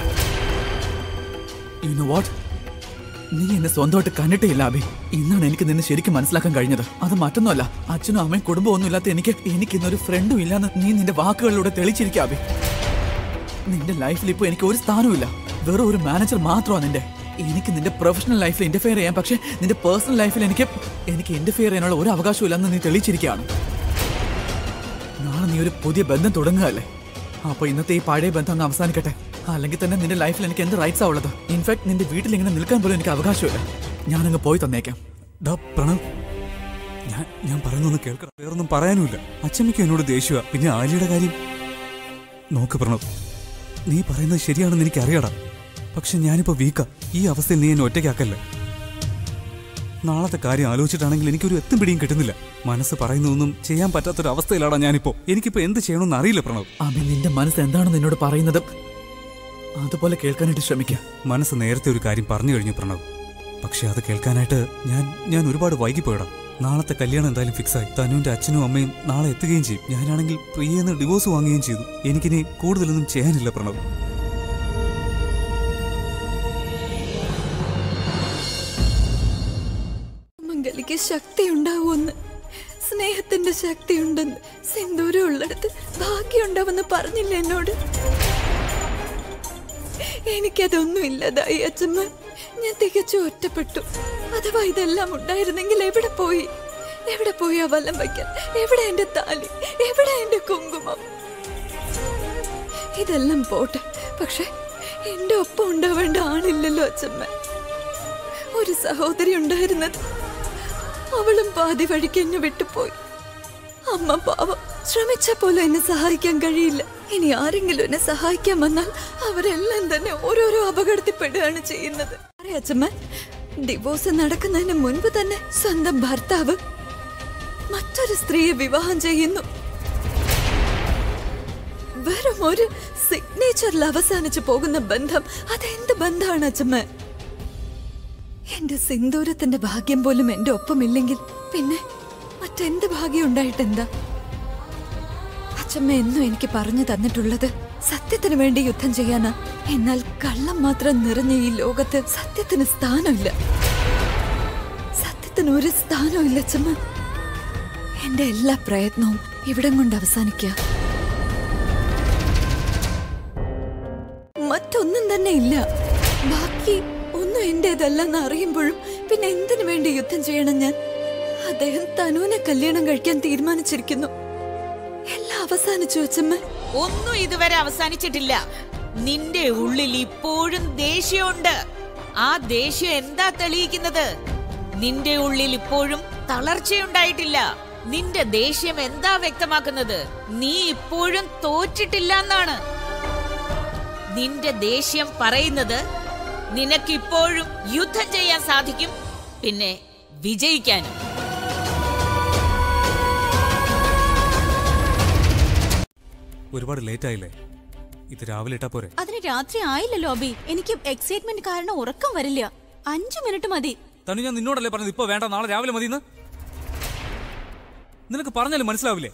Speaker 4: You know what? നീ എന്നെ സ്വന്തമായിട്ട് കണ്ടിട്ടേ ഇല്ല അഭി ഇന്നാണ് എനിക്ക് നിന്നെ ശരിക്കും മനസ്സിലാക്കാൻ കഴിഞ്ഞത് അത് മറ്റൊന്നുമല്ല അച്ഛനും അമ്മയും കുടുംബവും ഒന്നും ഇല്ലാത്ത എനിക്ക് എനിക്ക് ഇന്നൊരു ഫ്രണ്ടും ഇല്ലാന്ന് നീ നിന്റെ വാക്കുകളിലൂടെ തെളിയിച്ചിരിക്കുക അഭി നിന്റെ ലൈഫിൽ ഇപ്പോൾ എനിക്ക് ഒരു സ്ഥാനവുമില്ല വെറും ഒരു മാനേജർ മാത്രമാണ് നിന്റെ എനിക്ക് നിന്റെ പ്രൊഫഷണൽ ലൈഫിൽ ഇന്റർഫിയർ ചെയ്യാം പക്ഷേ നിന്റെ പേഴ്സണൽ ലൈഫിൽ എനിക്ക് എനിക്ക് ഇന്റർഫിയർ ചെയ്യാനുള്ള ഒരു അവകാശവും ഇല്ലെന്ന് നീ തെളിയിച്ചിരിക്കുകയാണ് നാളെ നീ ഒരു പുതിയ ബന്ധം തുടങ്ങുകയല്ലേ അപ്പൊ ഇന്നത്തെ ഈ പഴയ ബന്ധം അങ്ങ് അവസാനിക്കട്ടെ അല്ലെങ്കിൽ തന്നെ നിന്റെ ലൈഫിൽ എനിക്ക് എന്ത് റൈറ്റ്സ് ആ ഉള്ളത് ഇൻഫാക്ട് നിന്റെ വീട്ടിൽ ഇങ്ങനെ നിൽക്കാൻ പോലും എനിക്ക് അവകാശമില്ല ഞാനങ്ങ് പോയി തന്നേക്കാം
Speaker 11: ഡാ പ്രണവ് ഞാൻ ഞാൻ പറയുന്നൊന്ന് കേൾക്കണം വേറൊന്നും പറയാനുമില്ല അച്ചമ്മയ്ക്ക് എന്നോട് ദേഷ്യമാ പിന്നെ ആലിയുടെ കാര്യം നോക്ക് പ്രണവ് നീ പറയുന്നത് ശരിയാണെന്ന് എനിക്ക് അറിയാടാ പക്ഷെ ഞാനിപ്പോ വീക്കാ ഈ അവസ്ഥയിൽ നീ എന്നെ ഒറ്റയ്ക്കാക്കല്ലേ നാളത്തെ കാര്യം ആലോചിച്ചിട്ടാണെങ്കിൽ എനിക്കൊരു എത്തും പിടിയും കിട്ടുന്നില്ല മനസ്സ് പറയുന്നതൊന്നും ചെയ്യാൻ പറ്റാത്തൊരു അവസ്ഥയിലാടാ ഞാനിപ്പോ എനിക്കിപ്പോ എന്ത് ചെയ്യണമെന്ന് അറിയില്ല പ്രണവ്
Speaker 4: അമ്മ നിന്റെ മനസ്സ് എന്താണെന്ന് എന്നോട് പറയുന്നത് അതുപോലെ കേൾക്കാനായിട്ട് ശ്രമിക്കുക
Speaker 11: മനസ്സ് നേരത്തെ ഒരു കാര്യം പറഞ്ഞു കഴിഞ്ഞു പ്രണവ് പക്ഷെ അത് കേൾക്കാനായിട്ട് ഞാൻ ഞാൻ ഒരുപാട് വൈകിപ്പോയടാ നാളത്തെ കല്യാണം എന്തായാലും ഫിക്സായി തനുവിന്റെ അച്ഛനും അമ്മയും നാളെ എത്തുകയും ചെയ്യും ഞാനാണെങ്കിൽ പ്രിയെന്ന് ഡിവോഴ്സ് വാങ്ങുകയും ചെയ്തു എനിക്കിനി കൂടുതലൊന്നും ചെയ്യാനില്ല പ്രണവ്
Speaker 1: മംഗലിക്ക് ശക്തി ഉണ്ടാവുമെന്ന് സ്നേഹത്തിന്റെ ശക്തി ഉണ്ടെന്ന് സിന്ദൂരം ഉള്ളിടത്ത് ഭാഗ്യം ഉണ്ടാവുമെന്ന് പറഞ്ഞില്ല എന്നോട് എനിക്കതൊന്നും ഇല്ലതായി അച്ഛമ്മ ഞാൻ തികച്ചും ഒറ്റപ്പെട്ടു അഥവാ ഇതെല്ലാം ഉണ്ടായിരുന്നെങ്കിൽ എവിടെ പോയി എവിടെ പോയി ആ വല്ലം വയ്ക്കാൻ എവിടെ എന്റെ താലി എവിടെ എന്റെ കുങ്കുമം ഇതെല്ലാം പോട്ടെ പക്ഷെ എന്റെ ഒപ്പം ഉണ്ടാവേണ്ട ആളില്ലല്ലോ അച്ഛമ്മ ഒരു സഹോദരി ഉണ്ടായിരുന്നത് അവളും പാതി വഴിക്ക് എന്നെ വിട്ടുപോയി അമ്മ പാവം ശ്രമിച്ച പോലും എന്നെ സഹായിക്കാൻ കഴിയില്ല ഇനി ആരെങ്കിലും എന്നെ സഹായിക്കാൻ വന്നാൽ അവരെല്ലാം തന്നെ ഓരോരോ അപകടത്തിൽപ്പെടുകയാണ് ചെയ്യുന്നത് അറിയാ അച്ഛമ്മ ഡിവോഴ്സ് നടക്കുന്നതിന് മുൻപ് തന്നെ സ്വന്തം ഭർത്താവ് മറ്റൊരു സ്ത്രീയെ വിവാഹം ചെയ്യുന്നു വെറും ഒരു സിഗ്നേച്ചറിൽ അവസാനിച്ചു പോകുന്ന ബന്ധം അതെന്ത് ബന്ധമാണ് അച്ഛമ്മ എന്റെ സിന്ദൂരത്തിന്റെ ഭാഗ്യം പോലും എന്റെ ഒപ്പമില്ലെങ്കിൽ പിന്നെ മറ്റെന്ത് ഭാഗ്യം ഉണ്ടായിട്ടെന്താ അച്ഛമ്മ എന്നും എനിക്ക് പറഞ്ഞു തന്നിട്ടുള്ളത് സത്യത്തിന് വേണ്ടി യുദ്ധം ചെയ്യാനാ എന്നാൽ കള്ളം മാത്രം നിറഞ്ഞ ഈ ലോകത്ത് സത്യത്തിന് സ്ഥാനമില്ല സത്യത്തിന് ഒരു സ്ഥാനവും ഇല്ല അച്ഛമ്മ എന്റെ എല്ലാ പ്രയത്നവും ഇവിടം കൊണ്ട് അവസാനിക്കുക മറ്റൊന്നും തന്നെ ഇല്ല ബാക്കി ഒന്നും എന്റേതല്ലെന്ന് അറിയുമ്പോഴും പിന്നെ എന്തിനു വേണ്ടി യുദ്ധം ചെയ്യണം ഞാൻ അദ്ദേഹം തനുവിനെ കല്യാണം കഴിക്കാൻ തീരുമാനിച്ചിരിക്കുന്നു എല്ലാം അവസാനിച്ചു അച്ഛമ്മ
Speaker 12: ഒന്നും ഇതുവരെ അവസാനിച്ചിട്ടില്ല നിന്റെ ഉള്ളിൽ ഇപ്പോഴും ദേഷ്യമുണ്ട് ആ ദേഷ്യം എന്താ തെളിയിക്കുന്നത് നിന്റെ ഉള്ളിൽ ഇപ്പോഴും തളർച്ചയുണ്ടായിട്ടില്ല നിന്റെ ദേഷ്യം എന്താ വ്യക്തമാക്കുന്നത് നീ ഇപ്പോഴും തോറ്റിട്ടില്ല എന്നാണ് നിന്റെ ദേഷ്യം പറയുന്നത് നിനക്കിപ്പോഴും യുദ്ധം ചെയ്യാൻ സാധിക്കും പിന്നെ വിജയിക്കാനും
Speaker 11: ഒരുപാട് ലേറ്റ് ആയില്ലേ ഇത് രാവിലെ ഇട്ടാ പോരെ
Speaker 7: അതിന് രാത്രി ആയില്ലല്ലോ അബി എനിക്ക് എക്സൈറ്റ്മെന്റ് കാരണം ഉറക്കം വരില്ല അഞ്ചു മിനിറ്റ് മതി
Speaker 11: തനു ഞാൻ നിന്നോടല്ലേ പറഞ്ഞത് ഇപ്പൊ വേണ്ട നാളെ രാവിലെ മതിന്ന് നിനക്ക് പറഞ്ഞാലും മനസ്സിലാവില്ലേ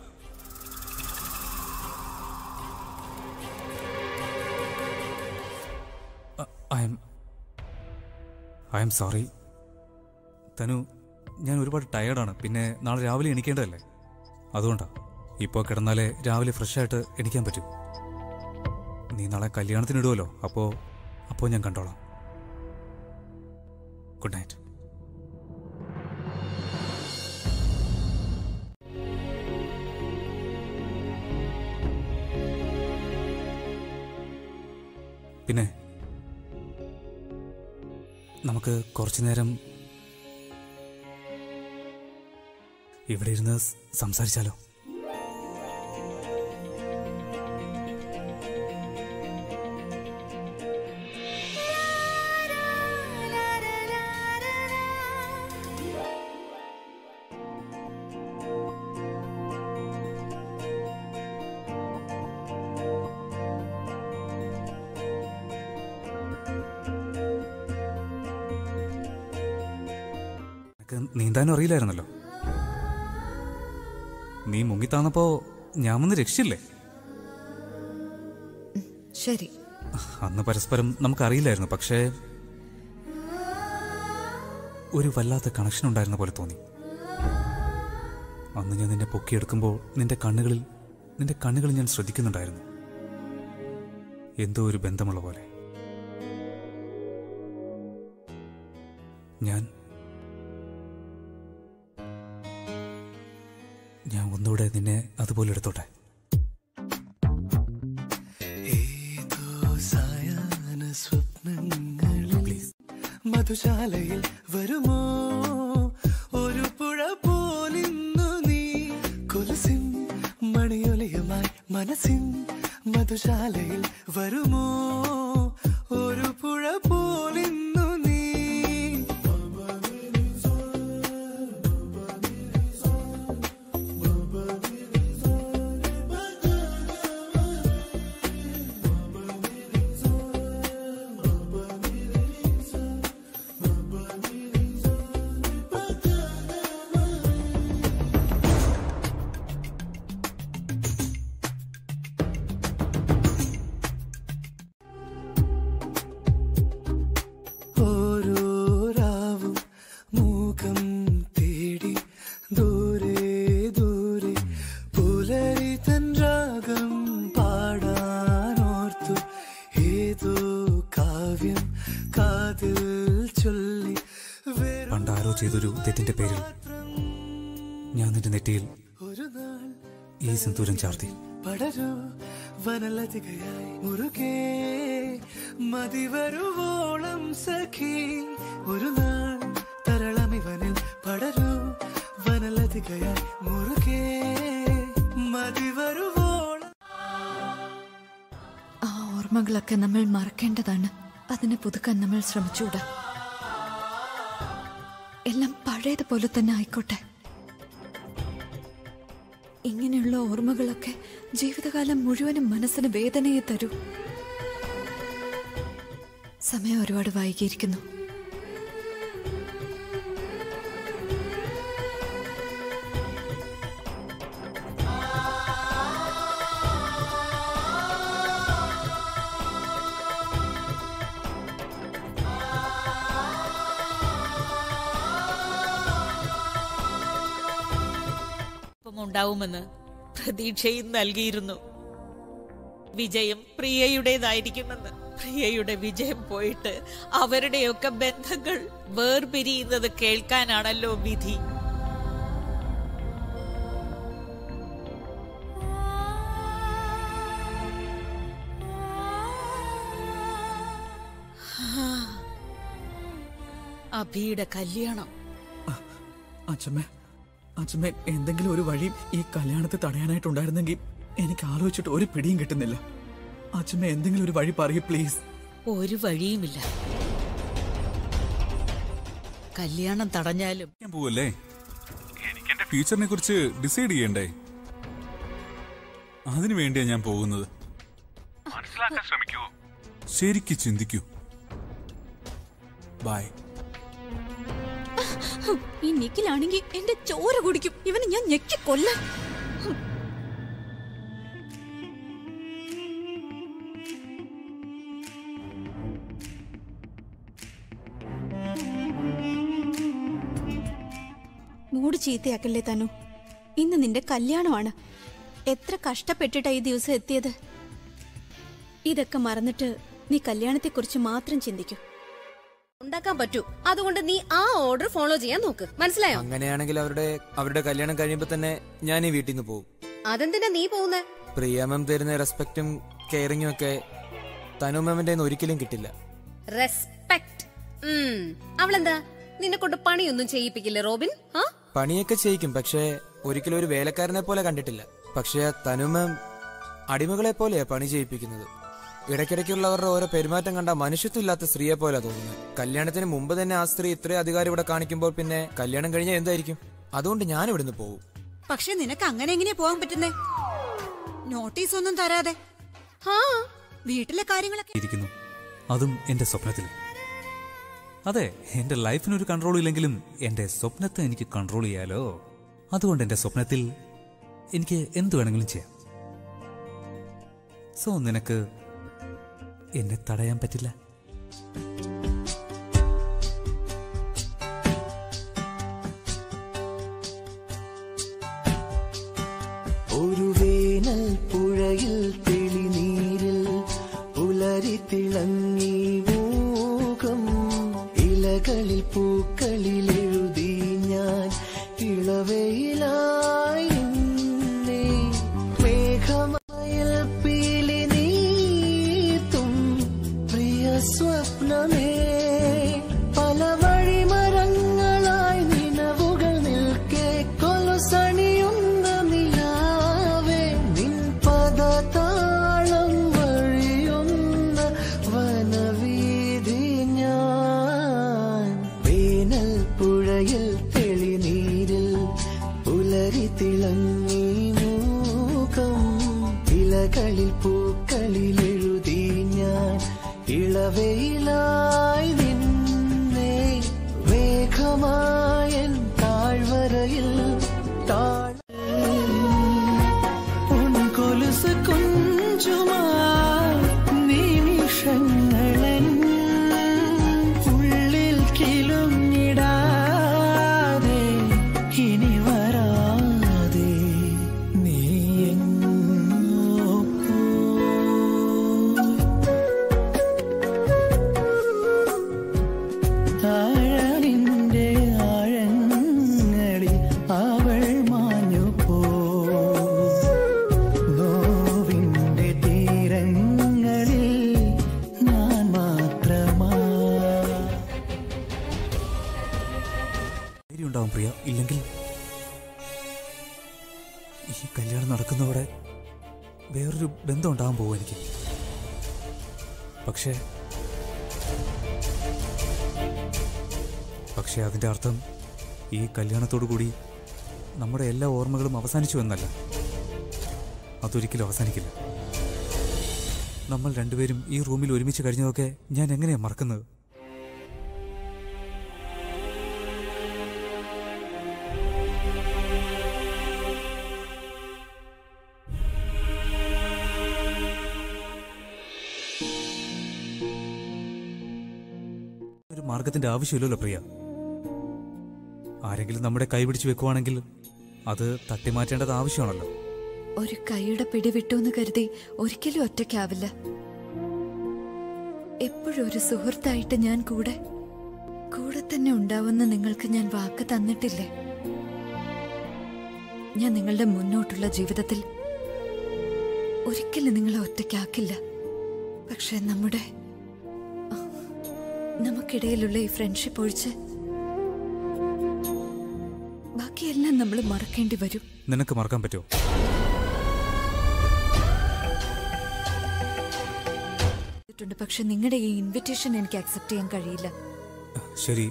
Speaker 11: I'm I'm sorry Tanu ഞാൻ ഒരുപാട് ടയേർഡാണ് പിന്നെ നാളെ രാവിലെ എണീക്കേണ്ടതല്ലേ അതുകൊണ്ടാ ഇപ്പോൾ കിടന്നാലേ രാവിലെ ഫ്രഷ് ആയിട്ട് എണീക്കാൻ പറ്റൂ നീ നാളെ കല്യാണത്തിന് ഇടുമല്ലോ അപ്പോൾ അപ്പോൾ ഞാൻ കണ്ടോളാം ഗുഡ് നൈറ്റ് പിന്നെ നമുക്ക് കുറച്ചു നേരം ഇവിടെ ഇരുന്ന് സ് സംസാരിച്ചാലോ
Speaker 2: നിനക്ക് നീന്താനും അറിയില്ലായിരുന്നല്ലോ നീ മുങ്ങിത്താന്നപ്പോ ഞാൻ വന്ന് രക്ഷിച്ചില്ലേ
Speaker 1: ശരി
Speaker 2: അന്ന് പരസ്പരം നമുക്കറിയില്ലായിരുന്നു പക്ഷേ ഒരു വല്ലാത്ത കണക്ഷൻ ഉണ്ടായിരുന്ന പോലെ തോന്നി അന്ന് ഞാൻ നിന്നെ പൊക്കിയെടുക്കുമ്പോൾ നിന്റെ കണ്ണുകളിൽ നിന്റെ കണ്ണുകളിൽ ഞാൻ ശ്രദ്ധിക്കുന്നുണ്ടായിരുന്നു എന്തോ ഒരു ബന്ധമുള്ള പോലെ ഞാൻ ഞാൻ ഒന്നുകൂടെ നിന്നെ അതുപോലെ എടുത്തോട്ടെ
Speaker 3: ഏതോ സായാഹ്ന സ്വപ്നങ്ങളിൽ മധുശാലയിൽ വരുമോ ഒരു പുഴ പോലിന്നു നീ കൊലുസിൻ മണിയൊലിയുമായി മനസ്സിൻ മധുശാലയിൽ വരുമോ ഒരു പുഴ പോലിന്നു നീ ഓരോ രാവും മൂകം തേടി ദൂരെ ദൂരെ പുലരി തൻ രാഗം പാടാനോർത്തു ഏതോ കാവ്യം കാതിൽ ചൊല്ലി
Speaker 2: പണ്ട് ആരോ ചെയ്തൊരു തെറ്റിന്റെ പേരിൽ ഞാൻ നിന്റെ നെറ്റിയിൽ ഈ സിന്ദൂരം ചാർത്തി
Speaker 3: പടരൂ വനലതികയായി മുറുകെ മതിവരുവോളം സഖി ഒരു നാൾ തരളമിവനിൽ പടരൂ വനലതികയായി മുറുകെ മതിവരുവോളം
Speaker 1: ആ ഓർമ്മകളൊക്കെ നമ്മൾ മറക്കേണ്ടതാണ് അതിനെ പുതുക്കാൻ നമ്മൾ ശ്രമിച്ചൂടാ എല്ലാം പഴയതുപോലെ തന്നെ ആയിക്കോട്ടെ ഇങ്ങനെയുള്ള ഓർമ്മകളൊക്കെ ജീവിതകാലം മുഴുവനും മനസ്സിന് വേദനയെ തരൂ സമയം ഒരുപാട് വൈകിയിരിക്കുന്നു
Speaker 12: ഉണ്ടാവുമെന്ന് പ്രതീക്ഷയും നൽകിയിരുന്നു വിജയം പ്രിയയുടേതായിരിക്കുമെന്ന് പ്രിയയുടെ വിജയം പോയിട്ട് അവരുടെയൊക്കെ ബന്ധങ്ങൾ വേർപിരിയുന്നത് കേൾക്കാനാണല്ലോ വിധി അഭിയുടെ കല്യാണം
Speaker 4: അച്ഛമ്മേ അച്ഛമ്മേ എന്തെങ്കിലും ഒരു വഴി ഈ കല്യാണത്തെ തടയാനായിട്ടുണ്ടായിരുന്നെങ്കിൽ എനിക്ക് ആലോചിച്ചിട്ട് ഒരു പിടിയും കിട്ടുന്നില്ല അച്ഛമ്മ എന്തെങ്കിലും ഒരു വഴി പറയൂ പ്ലീസ്
Speaker 12: ഒരു വഴിയുമില്ല കല്യാണം തടഞ്ഞാലും
Speaker 11: ഞാൻ പോവല്ലേ എനിക്ക് എന്റെ ഫ്യൂച്ചറിനെ കുറിച്ച് ഡിസൈഡ് ചെയ്യണ്ടേ അതിനു വേണ്ടിയാ ഞാൻ പോകുന്നത്
Speaker 9: മനസ്സിലാക്കാൻ ശ്രമിക്കൂ
Speaker 11: ശരിക്ക് ചിന്തിക്കൂ ബൈ
Speaker 7: ഈ നിക്കിലാണെങ്കിൽ എന്റെ ചോര കുടിക്കും ഇവനെ ഞാൻ ഞെക്കി കൊല്ലാൻ മൂട് ചീത്തയാക്കല്ലേ തനു ഇന്ന് നിന്റെ കല്യാണമാണ് എത്ര കഷ്ടപ്പെട്ടിട്ടാ ഈ ദിവസം എത്തിയത് ഇതൊക്കെ മറന്നിട്ട് നീ കല്യാണത്തെക്കുറിച്ച് മാത്രം ചിന്തിക്കൂ
Speaker 17: ഉണ്ടാക്കാൻ പറ്റൂ അതുകൊണ്ട് നീ ആ ഓർഡർ ഫോളോ ചെയ്യാൻ നോക്ക് മനസ്സിലായോ
Speaker 13: അങ്ങനെയാണെങ്കിൽ അവരുടെ അവരുടെ കല്യാണം കഴിയുമ്പോ തന്നെ ഞാൻ ഈ വീട്ടിൽ നിന്ന് പോകും
Speaker 17: അതെന്തിനാ നീ പോകുന്നേ
Speaker 13: പ്രിയ മാം തരുന്ന റെസ്പെക്റ്റും കെയറിങ്ങും ഒക്കെ തനു മാമിന്റെ ഒരിക്കലും കിട്ടില്ല
Speaker 17: റെസ്പെക്ട് അവളെന്താ നിന്നെ കൊണ്ട് പണിയൊന്നും ചെയ്യിപ്പിക്കില്ല റോബിൻ ആ
Speaker 13: പണിയൊക്കെ ചെയ്യിക്കും പക്ഷേ ഒരിക്കലും ഒരു വേലക്കാരനെ പോലെ കണ്ടിട്ടില്ല പക്ഷേ തനു മാം അടിമകളെ പോലെയാ പണി ചെയ്യിപ്പിക്കുന്നത് ഇടയ്ക്കിടയ്ക്കുള്ളവരുടെ ഓരോ പെരുമാറ്റം കണ്ട മനുഷ്യത്വമില്ലാത്ത സ്ത്രീയെ പോലെ തോന്നുന്നത് കല്യാണത്തിന് മുമ്പ് തന്നെ ആ സ്ത്രീ ഇത്രയും അധികാരം ഇവിടെ കാണിക്കുമ്പോൾ പിന്നെ കല്യാണം കഴിഞ്ഞാൽ എന്തായിരിക്കും അതുകൊണ്ട് ഞാൻ ഇവിടുന്ന് പോകും
Speaker 18: പക്ഷെ നിനക്ക് അങ്ങനെ എങ്ങനെയാ പോകാൻ പറ്റുന്നേ നോട്ടീസ് ഒന്നും തരാതെ
Speaker 17: ആ
Speaker 18: വീട്ടിലെ കാര്യങ്ങളൊക്കെ
Speaker 2: ഇരിക്കുന്നു അതും എന്റെ സ്വപ്നത്തിൽ അതെ എന്റെ ലൈഫിനൊരു കൺട്രോൾ ഇല്ലെങ്കിലും എന്റെ സ്വപ്നത്തെ എനിക്ക് കൺട്രോൾ ചെയ്യാലോ അതുകൊണ്ട് എന്റെ സ്വപ്നത്തിൽ എനിക്ക് എന്ത് വേണമെങ്കിലും ചെയ്യാം സോ നിനക്ക് എന്നെ തടയാൻ പറ്റില്ല
Speaker 3: ഒരു വേനൽ പുഴയിൽ തെളിനീരിൽ പുലരി തിളങ്ങി മൂകം ഇലകളിൽ പൂക്കളിൽ എഴുതി ഞാൻ ഇളവയിലായി നിന്നെ. മേഘമയിൽ പീലി നീത്തും പ്രിയ സ്വപ്നമേ പല വഴിമരങ്ങളായി നിലവുകൾ നിൽക്കെ കൊലുസണിയുന്ന നിലാവേ നിൻ പദതാളം വഴിയുന്ന വനവീതി ഞാൻ വേനൽ പുഴയിൽ തെളിനീരിൽ പുലരി തിളങ്ങി മൂക്കം ഇലകളിൽ പൂക്കളിൽ എഴുതി ഞാൻ ഇളവയിലായി നിന്നെ വേഗമായൻ താഴ്വരയിൽ താഴ് പൊൻകൊലുസ് കുഞ്ചുമായി നിമിഷങ്ങളൻ ഉള്ളിൽ കിലുങ്ങിടാതെ ഇനി വരാതെ നീ എങ്ങോ ആഴലിന്റെ ആഴങ്ങളിൽ അവൾ മാഞ്ഞു പോ നോവിന്റെ തീരങ്ങളിൽ ഞാൻ മാത്രമാ
Speaker 2: ധൈര്യം ഉണ്ടാവും പ്രിയ ഇല്ലെങ്കിൽ ഈ കല്യാണം നടക്കുന്നതോടെ വേറൊരു ബന്ധം ഉണ്ടാകാൻ പോകും എനിക്ക് പക്ഷേ പക്ഷേ അതിന്റെ അർത്ഥം ഈ കല്യാണത്തോടു കൂടി നമ്മുടെ എല്ലാ ഓർമ്മകളും അവസാനിച്ചു എന്നല്ല അതൊരിക്കലും അവസാനിക്കില്ല നമ്മൾ രണ്ടുപേരും ഈ റൂമിൽ ഒരുമിച്ച് കഴിഞ്ഞതൊക്കെ ഞാൻ എങ്ങനെയാ മറക്കുന്നത് ഒരു മാർഗത്തിന്റെ ആവശ്യമില്ലല്ലോ പ്രിയ ആരെങ്കിലും നമ്മുടെ കൈ പിടിച്ചു വെക്കുവാണെങ്കിൽ അത് തട്ടിമാറ്റേണ്ടത് ആവശ്യമാണല്ലോ
Speaker 1: ഒരു കൈയുടെ പിടി വിട്ടു കരുതി ഒരിക്കലും ഒറ്റയ്ക്കാവില്ല എപ്പോഴും ഒരു സുഹൃത്തായിട്ട് ഞാൻ കൂടെ കൂടെ തന്നെ ഉണ്ടാവുമെന്ന് നിങ്ങൾക്ക് ഞാൻ വാക്ക് തന്നിട്ടില്ലേ ഞാൻ നിങ്ങളുടെ മുന്നോട്ടുള്ള ജീവിതത്തിൽ ഒരിക്കലും നിങ്ങളെ ഒറ്റയ്ക്കാക്കില്ല പക്ഷെ നമ്മുടെ ആ, നമുക്കിടയിലുള്ള ഈ ഫ്രണ്ട്ഷിപ്പ് ഒഴിച്ച് ബാക്കിയെല്ലാം നമ്മൾ മറക്കേണ്ടി വരും
Speaker 2: നിനക്ക് മറക്കാൻ പറ്റുമോ
Speaker 1: ചെയ്തിട്ടുണ്ട് പക്ഷെ നിങ്ങളുടെ ഈ ഇൻവിറ്റേഷൻ എനിക്ക് അക്സെപ്റ്റ് ചെയ്യാൻ കഴിയില്ല
Speaker 2: ശരി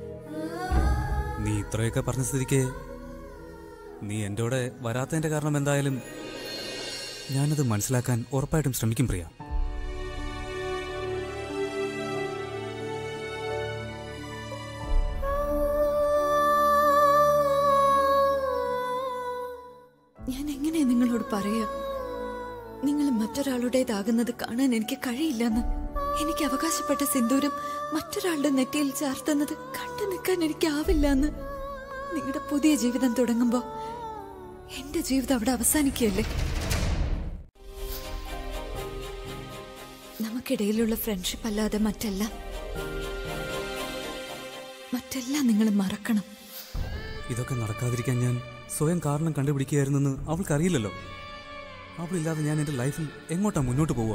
Speaker 2: നീ ഇത്രയൊക്കെ പറഞ്ഞ സ്ഥിതിക്ക് നീ എൻ്റെ കൂടെ വരാത്തതിന്റെ കാരണം എന്തായാലും ഞാനത് മനസ്സിലാക്കാൻ ഉറപ്പായിട്ടും ശ്രമിക്കും പ്രിയ
Speaker 1: ഞാൻ എങ്ങനെ നിങ്ങളോട് പറയാ നിങ്ങൾ മറ്റൊരാളുടേതാകുന്നത് കാണാൻ എനിക്ക് കഴിയില്ലെന്ന് എനിക്ക് അവകാശപ്പെട്ട സിന്ദൂരം മറ്റൊരാളുടെ നെറ്റിയിൽ ചാർത്തുന്നത് കണ്ടു നിൽക്കാൻ എനിക്കാവില്ല എന്ന് നിങ്ങളുടെ പുതിയ ജീവിതം തുടങ്ങുമ്പോ എന്റെ ജീവിതം അവിടെ അവസാനിക്കുകയല്ലേ നമുക്കിടയിലുള്ള ഫ്രണ്ട്ഷിപ്പ് അല്ലാതെ മറ്റെല്ലാം മറ്റെല്ലാം നിങ്ങൾ മറക്കണം
Speaker 2: ഇതൊക്കെ നടക്കാതിരിക്കാൻ ഞാൻ സ്വയം കാരണം കണ്ടുപിടിക്കുകയായിരുന്നെന്ന് അവൾക്കറിയില്ലല്ലോ അവളില്ലാതെ ഞാൻ എൻ്റെ ലൈഫിൽ എങ്ങോട്ടാ മുന്നോട്ട് പോവുക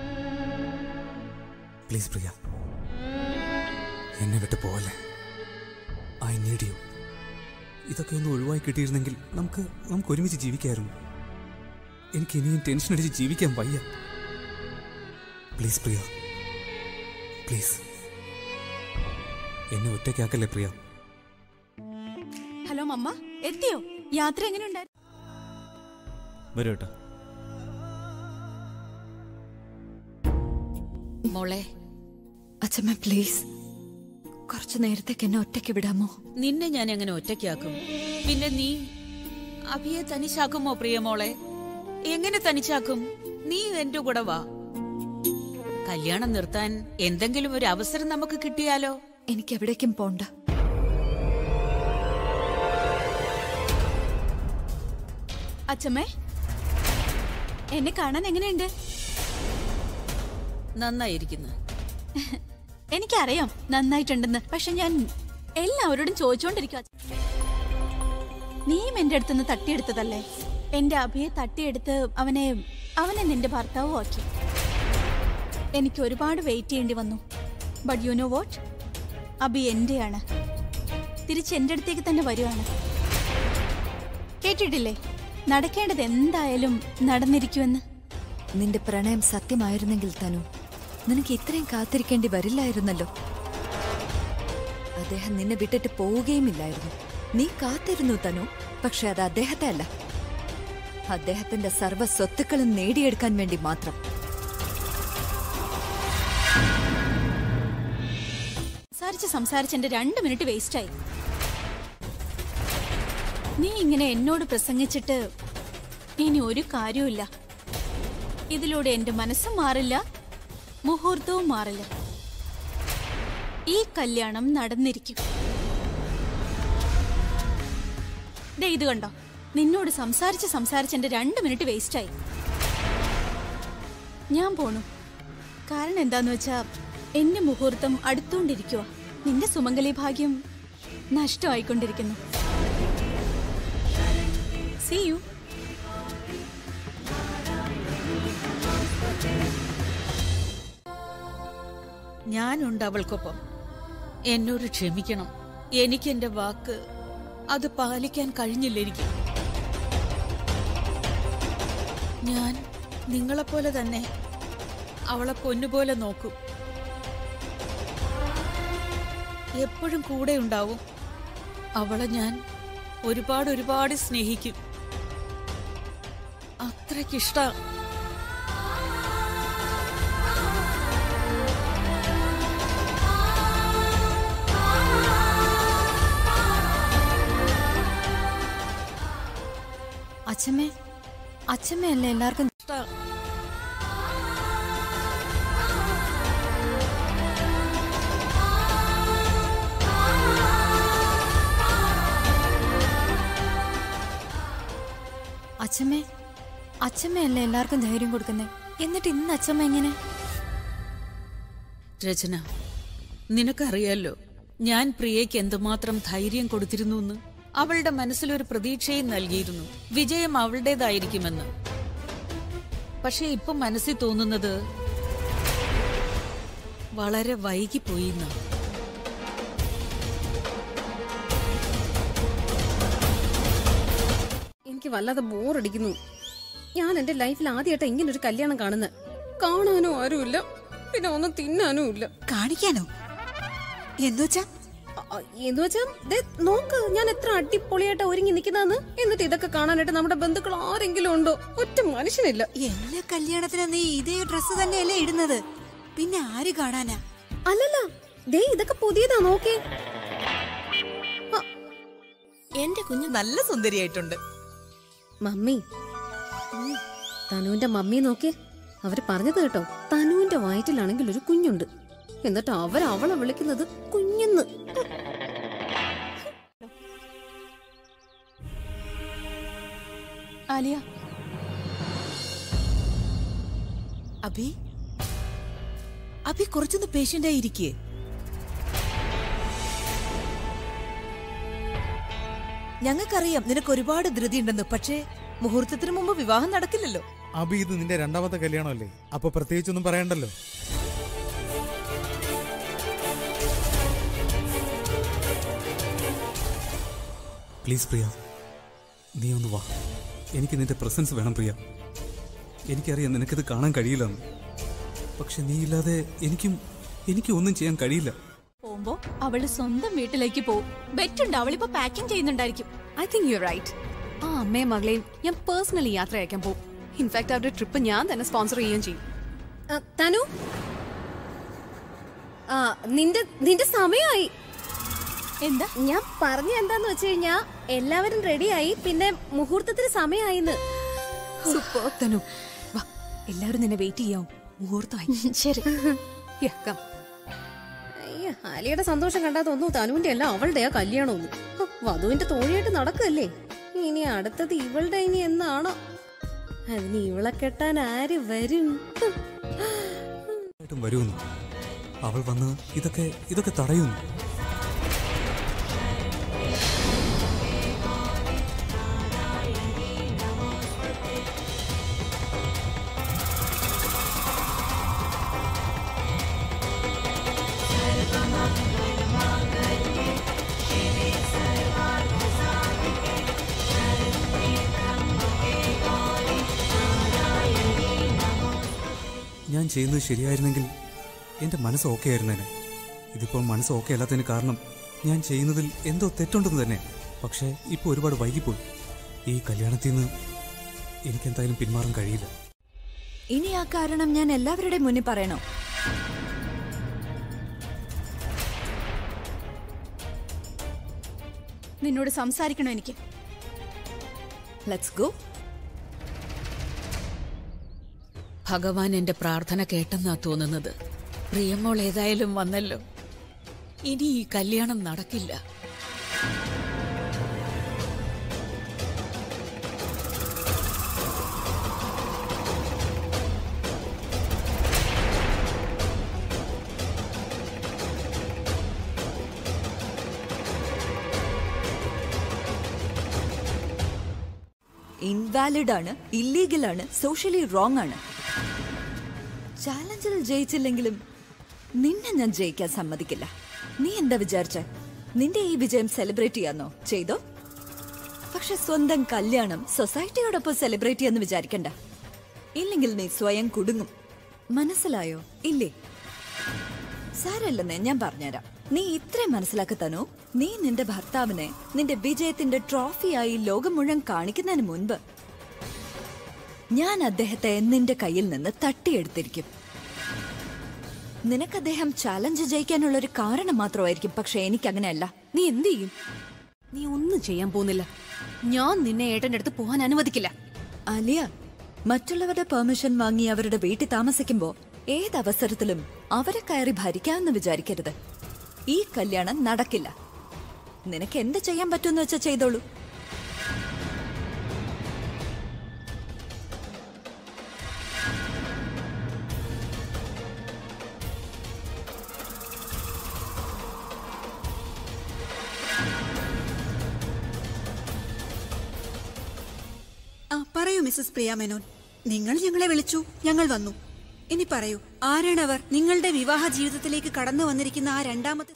Speaker 2: പ്ലീസ് പ്രിയ എന്നെ വിട്ട് പോവല്ലേ ഐ നീഡ് യു ഇതൊക്കെ ഒന്ന് ഒഴിവായി കിട്ടിയിരുന്നെങ്കിൽ നമുക്ക് നമുക്ക് ഒരുമിച്ച് ജീവിക്കായിരുന്നു എനിക്ക് ഇനിയും ടെൻഷൻ അടിച്ച് ജീവിക്കാൻ വയ്യ പ്ലീസ് പ്രിയ പ്ലീസ് എന്നെ ഒറ്റയ്ക്കാക്കല്ലേ പ്രിയ
Speaker 7: ഹലോ മമ്മ എത്തിയോ യാത്ര എങ്ങനെയുണ്ടായിരുന്നു
Speaker 6: വരൂ കേട്ടോ
Speaker 12: മോളെ
Speaker 1: അച്ഛമ്മ പ്ലീസ് കുറച്ചു നേരത്തേക്ക് എന്നെ ഒറ്റയ്ക്ക് വിടാമോ
Speaker 12: നിന്നെ ഞാൻ എങ്ങനെ ഒറ്റയ്ക്കാക്കും പിന്നെ നീ അഭിയെ തനിച്ചാക്കുമോ പ്രിയമോളെ എങ്ങനെ തനിച്ചാക്കും നീ എന്റെ കൂടെ വാ കല്യാണം നിർത്താൻ എന്തെങ്കിലും ഒരു അവസരം നമുക്ക് കിട്ടിയാലോ
Speaker 1: എനിക്ക് എവിടേക്കും പോണ്ട
Speaker 7: അച്ഛമ്മേ എന്നെ കാണാൻ എങ്ങനെയുണ്ട്
Speaker 12: നന്നായിരിക്കുന്നു
Speaker 7: എനിക്കറിയാം നന്നായിട്ടുണ്ടെന്ന് പക്ഷെ ഞാൻ എല്ലാവരോടും ചോദിച്ചോണ്ടിരിക്കുക നീയും എന്റെ അടുത്തുനിന്ന് തട്ടിയെടുത്തതല്ലേ എന്റെ അഭിയെ തട്ടിയെടുത്ത് അവനെ അവനെ നിന്റെ ഭർത്താവും ആക്കി എനിക്ക് ഒരുപാട് വെയിറ്റ് ചെയ്യേണ്ടി വന്നു but you know what Abhi എന്റെയാണ് തിരിച്ച് എന്റെ അടുത്തേക്ക് തന്നെ വരുവാണ് കേട്ടിട്ടില്ലേ നടക്കേണ്ടത് എന്തായാലും നടന്നിരിക്കുമെന്ന്
Speaker 1: നിന്റെ പ്രണയം സത്യമായിരുന്നെങ്കിൽ തനു നിനക്ക് ഇത്രയും കാത്തിരിക്കേണ്ടി വരില്ലായിരുന്നല്ലോ അദ്ദേഹം നിന്നെ വിട്ടിട്ട് പോവുകയുമില്ലായിരുന്നു നീ കാത്തിരുന്നു തനു പക്ഷെ അത് അദ്ദേഹത്തെ അല്ല അദ്ദേഹത്തിന്റെ സർവ്വ സ്വത്തുക്കളും നേടിയെടുക്കാൻ വേണ്ടി മാത്രം
Speaker 7: സംസാരിച്ച് സംസാരിച്ച് എന്റെ രണ്ട് മിനിറ്റ് വേസ്റ്റായി നീ ഇങ്ങനെ എന്നോട് പ്രസംഗിച്ചിട്ട് ഇനി ഒരു കാര്യവുമില്ല ഇതിലൂടെ എന്റെ മനസ്സും മാറില്ല മുഹൂർത്തവും മാറില്ല ഈ കല്യാണം നടന്നിരിക്കും ദേ ഇത് കണ്ടോ നിന്നോട് സംസാരിച്ച് സംസാരിച്ച് എന്റെ രണ്ട് മിനിറ്റ് വേസ്റ്റായി ഞാൻ പോണു കാരണം എന്താന്ന് വെച്ചാ എന്റെ മുഹൂർത്തം അടുത്തുകൊണ്ടിരിക്കുക നിന്റെ സുമംഗലി ഭാഗ്യം നഷ്ടമായിക്കൊണ്ടിരിക്കുന്നു സി യു
Speaker 12: ഞാനുണ്ട് അവൾക്കൊപ്പം എന്നോട് ക്ഷമിക്കണം എനിക്ക് എന്റെ വാക്ക് അത് പാലിക്കാൻ കഴിഞ്ഞില്ല എനിക്ക് ഞാൻ നിങ്ങളെപ്പോലെ തന്നെ അവളെ പൊന്നുപോലെ നോക്കും എപ്പോഴും കൂടെ ഉണ്ടാവും അവളെ ഞാൻ ഒരുപാട് ഒരുപാട് സ്നേഹിക്കും അത്രയ്ക്കിഷ്ട
Speaker 1: അച്ഛമ്മേ അച്ഛമ്മയല്ലേ എല്ലാവർക്കും അച്ഛമ്മേ അച്ഛമ്മയല്ലേ എല്ലാവർക്കും ധൈര്യം കൊടുക്കുന്നേ എന്നിട്ട് ഇന്ന് അച്ഛമ്മ എങ്ങനെ
Speaker 12: രചന നിനക്കറിയാലോ ഞാൻ പ്രിയയ്ക്ക് എന്തുമാത്രം ധൈര്യം കൊടുത്തിരുന്നു എന്ന് അവളുടെ മനസ്സിലൊരു പ്രതീക്ഷയും നൽകിയിരുന്നു വിജയം അവളുടേതായിരിക്കുമെന്ന് പക്ഷെ ഇപ്പൊ മനസ്സിൽ തോന്നുന്നത് വളരെ വൈകിപ്പോയി എന്നാ
Speaker 17: എനിക്ക് വല്ലാതെ ബോറടിക്കുന്നു ഞാൻ എന്റെ ലൈഫിൽ ആദ്യമായിട്ട് ഇങ്ങനെ ഒരു കല്യാണം കാണുന്നത് കാണാനും ആരുമില്ല പിന്നെ ഒന്നും തിന്നാനും ഇല്ല
Speaker 18: കാണിക്കാനോ എന്നുവെച്ചാ
Speaker 17: എന്ന് വെച്ചാ ദേ നോക്ക് ഞാൻ എത്ര അടിപൊളിയായിട്ട് ഒരുങ്ങി നിൽക്കുന്നതെന്ന് എന്നിട്ട് ഇതൊക്കെ കാണാനായിട്ട് നമ്മുടെ ബന്ധുക്കൾ ആരെങ്കിലും ഉണ്ടോ ഒറ്റ മനുഷ്യനില്ല
Speaker 18: എല്ലാ കല്യാണത്തിനും നീ ഇതേ ഡ്രസ്സ് തന്നെയല്ലേ ഇടുന്നത് പിന്നെ ആര് കാണാനാ
Speaker 17: അല്ലല്ല ദേ ഇതൊക്കെ പുതിയതാ നോക്കേ
Speaker 18: എന്റെ കുഞ്ഞ് നല്ല സുന്ദരിയായിട്ടുണ്ട്
Speaker 17: മമ്മി തനുവിന്റെ മമ്മി നോക്കിയേ അവര് പറഞ്ഞത് കേട്ടോ തനുവിന്റെ വയറ്റിലാണെങ്കിൽ ഒരു കുഞ്ഞുണ്ട് എന്നിട്ട് അവർ അവളെ വിളിക്കുന്നത് കുഞ്ഞെന്ന്
Speaker 7: ആലിയ
Speaker 18: അഭി അഭി കുറച്ചൊന്ന് പേഷ്യന്റ് ആയിരിക്കേ ഞങ്ങൾക്കറിയാം നിനക്ക് ഒരുപാട് ധൃതി ഉണ്ടെന്ന് പക്ഷേ മുഹൂർത്തത്തിന് മുമ്പ് വിവാഹം നടക്കില്ലല്ലോ
Speaker 15: അബി ഇത് നിന്റെ രണ്ടാമത്തെ കല്യാണമല്ലേ അപ്പൊ പ്രത്യേകിച്ചൊന്നും പറയണ്ടല്ലോ
Speaker 2: പ്ലീസ് പ്രിയ നീ ഒന്ന് വാ എനിക്ക് നിന്റെ പ്രസൻസ് വേണം പ്രിയ എനിക്കറിയാം നിനക്കിത് കാണാൻ കഴിയില്ലെന്ന് പക്ഷെ നീ ഇല്ലാതെ എനിക്കും എനിക്കും ഒന്നും ചെയ്യാൻ കഴിയില്ല
Speaker 7: പോകുമ്പോ അവള് സ്വന്തം വീട്ടിലേക്ക് പോകും ബെറ്റുണ്ട് അവളിപ്പോ പാക്കിംഗ് ചെയ്യുന്നുണ്ടായിരിക്കും
Speaker 10: ഐ തിങ്ക് യു റൈറ്റ് ആ അമ്മയും മകളെയും ഞാൻ പേഴ്സണലി യാത്ര അയക്കാൻ പോകും ഇൻഫാക്ട് അവരുടെ ട്രിപ്പ് ഞാൻ തന്നെ സ്പോൺസർ ചെയ്യുകയും ചെയ്യും
Speaker 17: ആ, തനു ആ നിന്റെ നിന്റെ സമയമായി
Speaker 7: എന്താ
Speaker 17: ഞാൻ പറഞ്ഞ എന്താന്ന് വെച്ച് കഴിഞ്ഞാ എല്ലാവരും റെഡിയായി പിന്നെ മുഹൂർത്തത്തിന് സമയമായിന്ന്
Speaker 10: സൂപ്പർ തനു വാ എല്ലാവരും നിന്നെ വെയിറ്റ് ചെയ്യാം മുഹൂർത്തമായി
Speaker 7: ശരി
Speaker 17: അയ്യ ആലിയുടെ സന്തോഷം കണ്ടാ തോന്നുന്നു തനുവിന്റെ അല്ല അവളുടെയാ കല്യാണമൊന്നും ഹോ, വധുവിന്റെ തോഴിയായിട്ട് നടക്കല്ലേ ഇനി അടുത്തത് ഇവളുടെ ഇനി എന്നാണോ അതിന് ഇവളെ കെട്ടാൻ ആര് വരും ഹ്.
Speaker 2: ആയിട്ടും വരുമെന്ന് അവൾ വന്ന് ഇതൊക്കെ ഇതൊക്കെ തടയുന്നു ഞാൻ ചെയ്യുന്നത് ശരിയായിരുന്നെങ്കിൽ എന്റെ മനസ്സ് ഓക്കെ ആയിരുന്നേനെ ഇതിപ്പോൾ മനസ്സ് ഓക്കെ അല്ലാത്തതിന് കാരണം ഞാൻ ചെയ്യുന്നതിൽ എന്തോ തെറ്റുണ്ടെന്ന് തന്നെ പക്ഷേ ഇപ്പോൾ ഒരുപാട് വൈകിപ്പോയി ഈ കല്യാണത്തിൽ നിന്ന് എനിക്കെന്തായാലും പിന്മാറാൻ കഴിയില്ല
Speaker 1: ഇനി ആ കാരണം ഞാൻ എല്ലാവരുടെയും മുന്നിൽ പറയണോ
Speaker 7: നിന്നോട് സംസാരിക്കണോ എനിക്ക്
Speaker 1: ലെറ്റ്സ് ഗോ
Speaker 12: ഭഗവാൻ എന്റെ പ്രാർത്ഥന കേട്ടെന്നാ തോന്നുന്നത് പ്രിയമോൾ ഏതായാലും വന്നല്ലോ ഇനി ഈ കല്യാണം നടക്കില്ല
Speaker 1: ഇൻവാലിഡ് ആണ് ഇല്ലീഗൽ ആണ് സോഷ്യലി റോങ് ആണ് ചാലഞ്ചിൽ ജയിച്ചില്ലെങ്കിലും നിന്നെ ഞാൻ ജയിക്കാൻ സമ്മതിക്കില്ല നീ എന്താ വിചാരിച്ച നിന്റെ ഈ വിജയം സെലിബ്രേറ്റ് ചെയ്യാന്നോ ചെയ്തോ പക്ഷെ സ്വന്തം കല്യാണം സൊസൈറ്റിയോടൊപ്പം സെലിബ്രേറ്റ് ചെയ്യാന്ന് വിചാരിക്കണ്ട ഇല്ലെങ്കിൽ നീ സ്വയം കുടുങ്ങും മനസ്സിലായോ ഇല്ലേ സാരല്ലെന്നേ ഞാൻ പറഞ്ഞുതരാം നീ ഇത്രയും മനസ്സിലാക്കത്തനോ നീ നിന്റെ ഭർത്താവിനെ നിന്റെ വിജയത്തിന്റെ ട്രോഫിയായി ലോകം മുഴുവൻ കാണിക്കുന്നതിന് മുൻപ് ഞാൻ അദ്ദേഹത്തെ നിന്റെ കയ്യിൽ നിന്ന് തട്ടിയെടുത്തിരിക്കും നിനക്ക് അദ്ദേഹം ചാലഞ്ച് ജയിക്കാനുള്ള ഒരു കാരണം മാത്രമായിരിക്കും പക്ഷെ എനിക്ക് അങ്ങനെയല്ല
Speaker 10: നീ എന്ത് ചെയ്യും നീ ഒന്നും ചെയ്യാൻ പോകുന്നില്ല ഞാൻ നിന്നെ ഏട്ടന്റെ അടുത്ത് പോകാൻ അനുവദിക്കില്ല
Speaker 1: അലിയ മറ്റുള്ളവരുടെ പെർമിഷൻ വാങ്ങി അവരുടെ വീട്ടിൽ താമസിക്കുമ്പോ ഏതവസരത്തിലും അവരെ കയറി ഭരിക്കാമെന്ന് വിചാരിക്കരുത് ഈ കല്യാണം നടക്കില്ല നിനക്ക് എന്ത് ചെയ്യാൻ പറ്റുമെന്ന് വെച്ചാൽ ചെയ്തോളൂ
Speaker 19: ആ പറയൂ മിസ്സസ് പ്രിയ മേനോൻ നിങ്ങൾ ഞങ്ങളെ വിളിച്ചു ഞങ്ങൾ വന്നു ഇനി പറയൂ ആരാണവർ നിങ്ങളുടെ വിവാഹ ജീവിതത്തിലേക്ക് കടന്നു വന്നിരിക്കുന്ന ആ രണ്ടാമത്തെ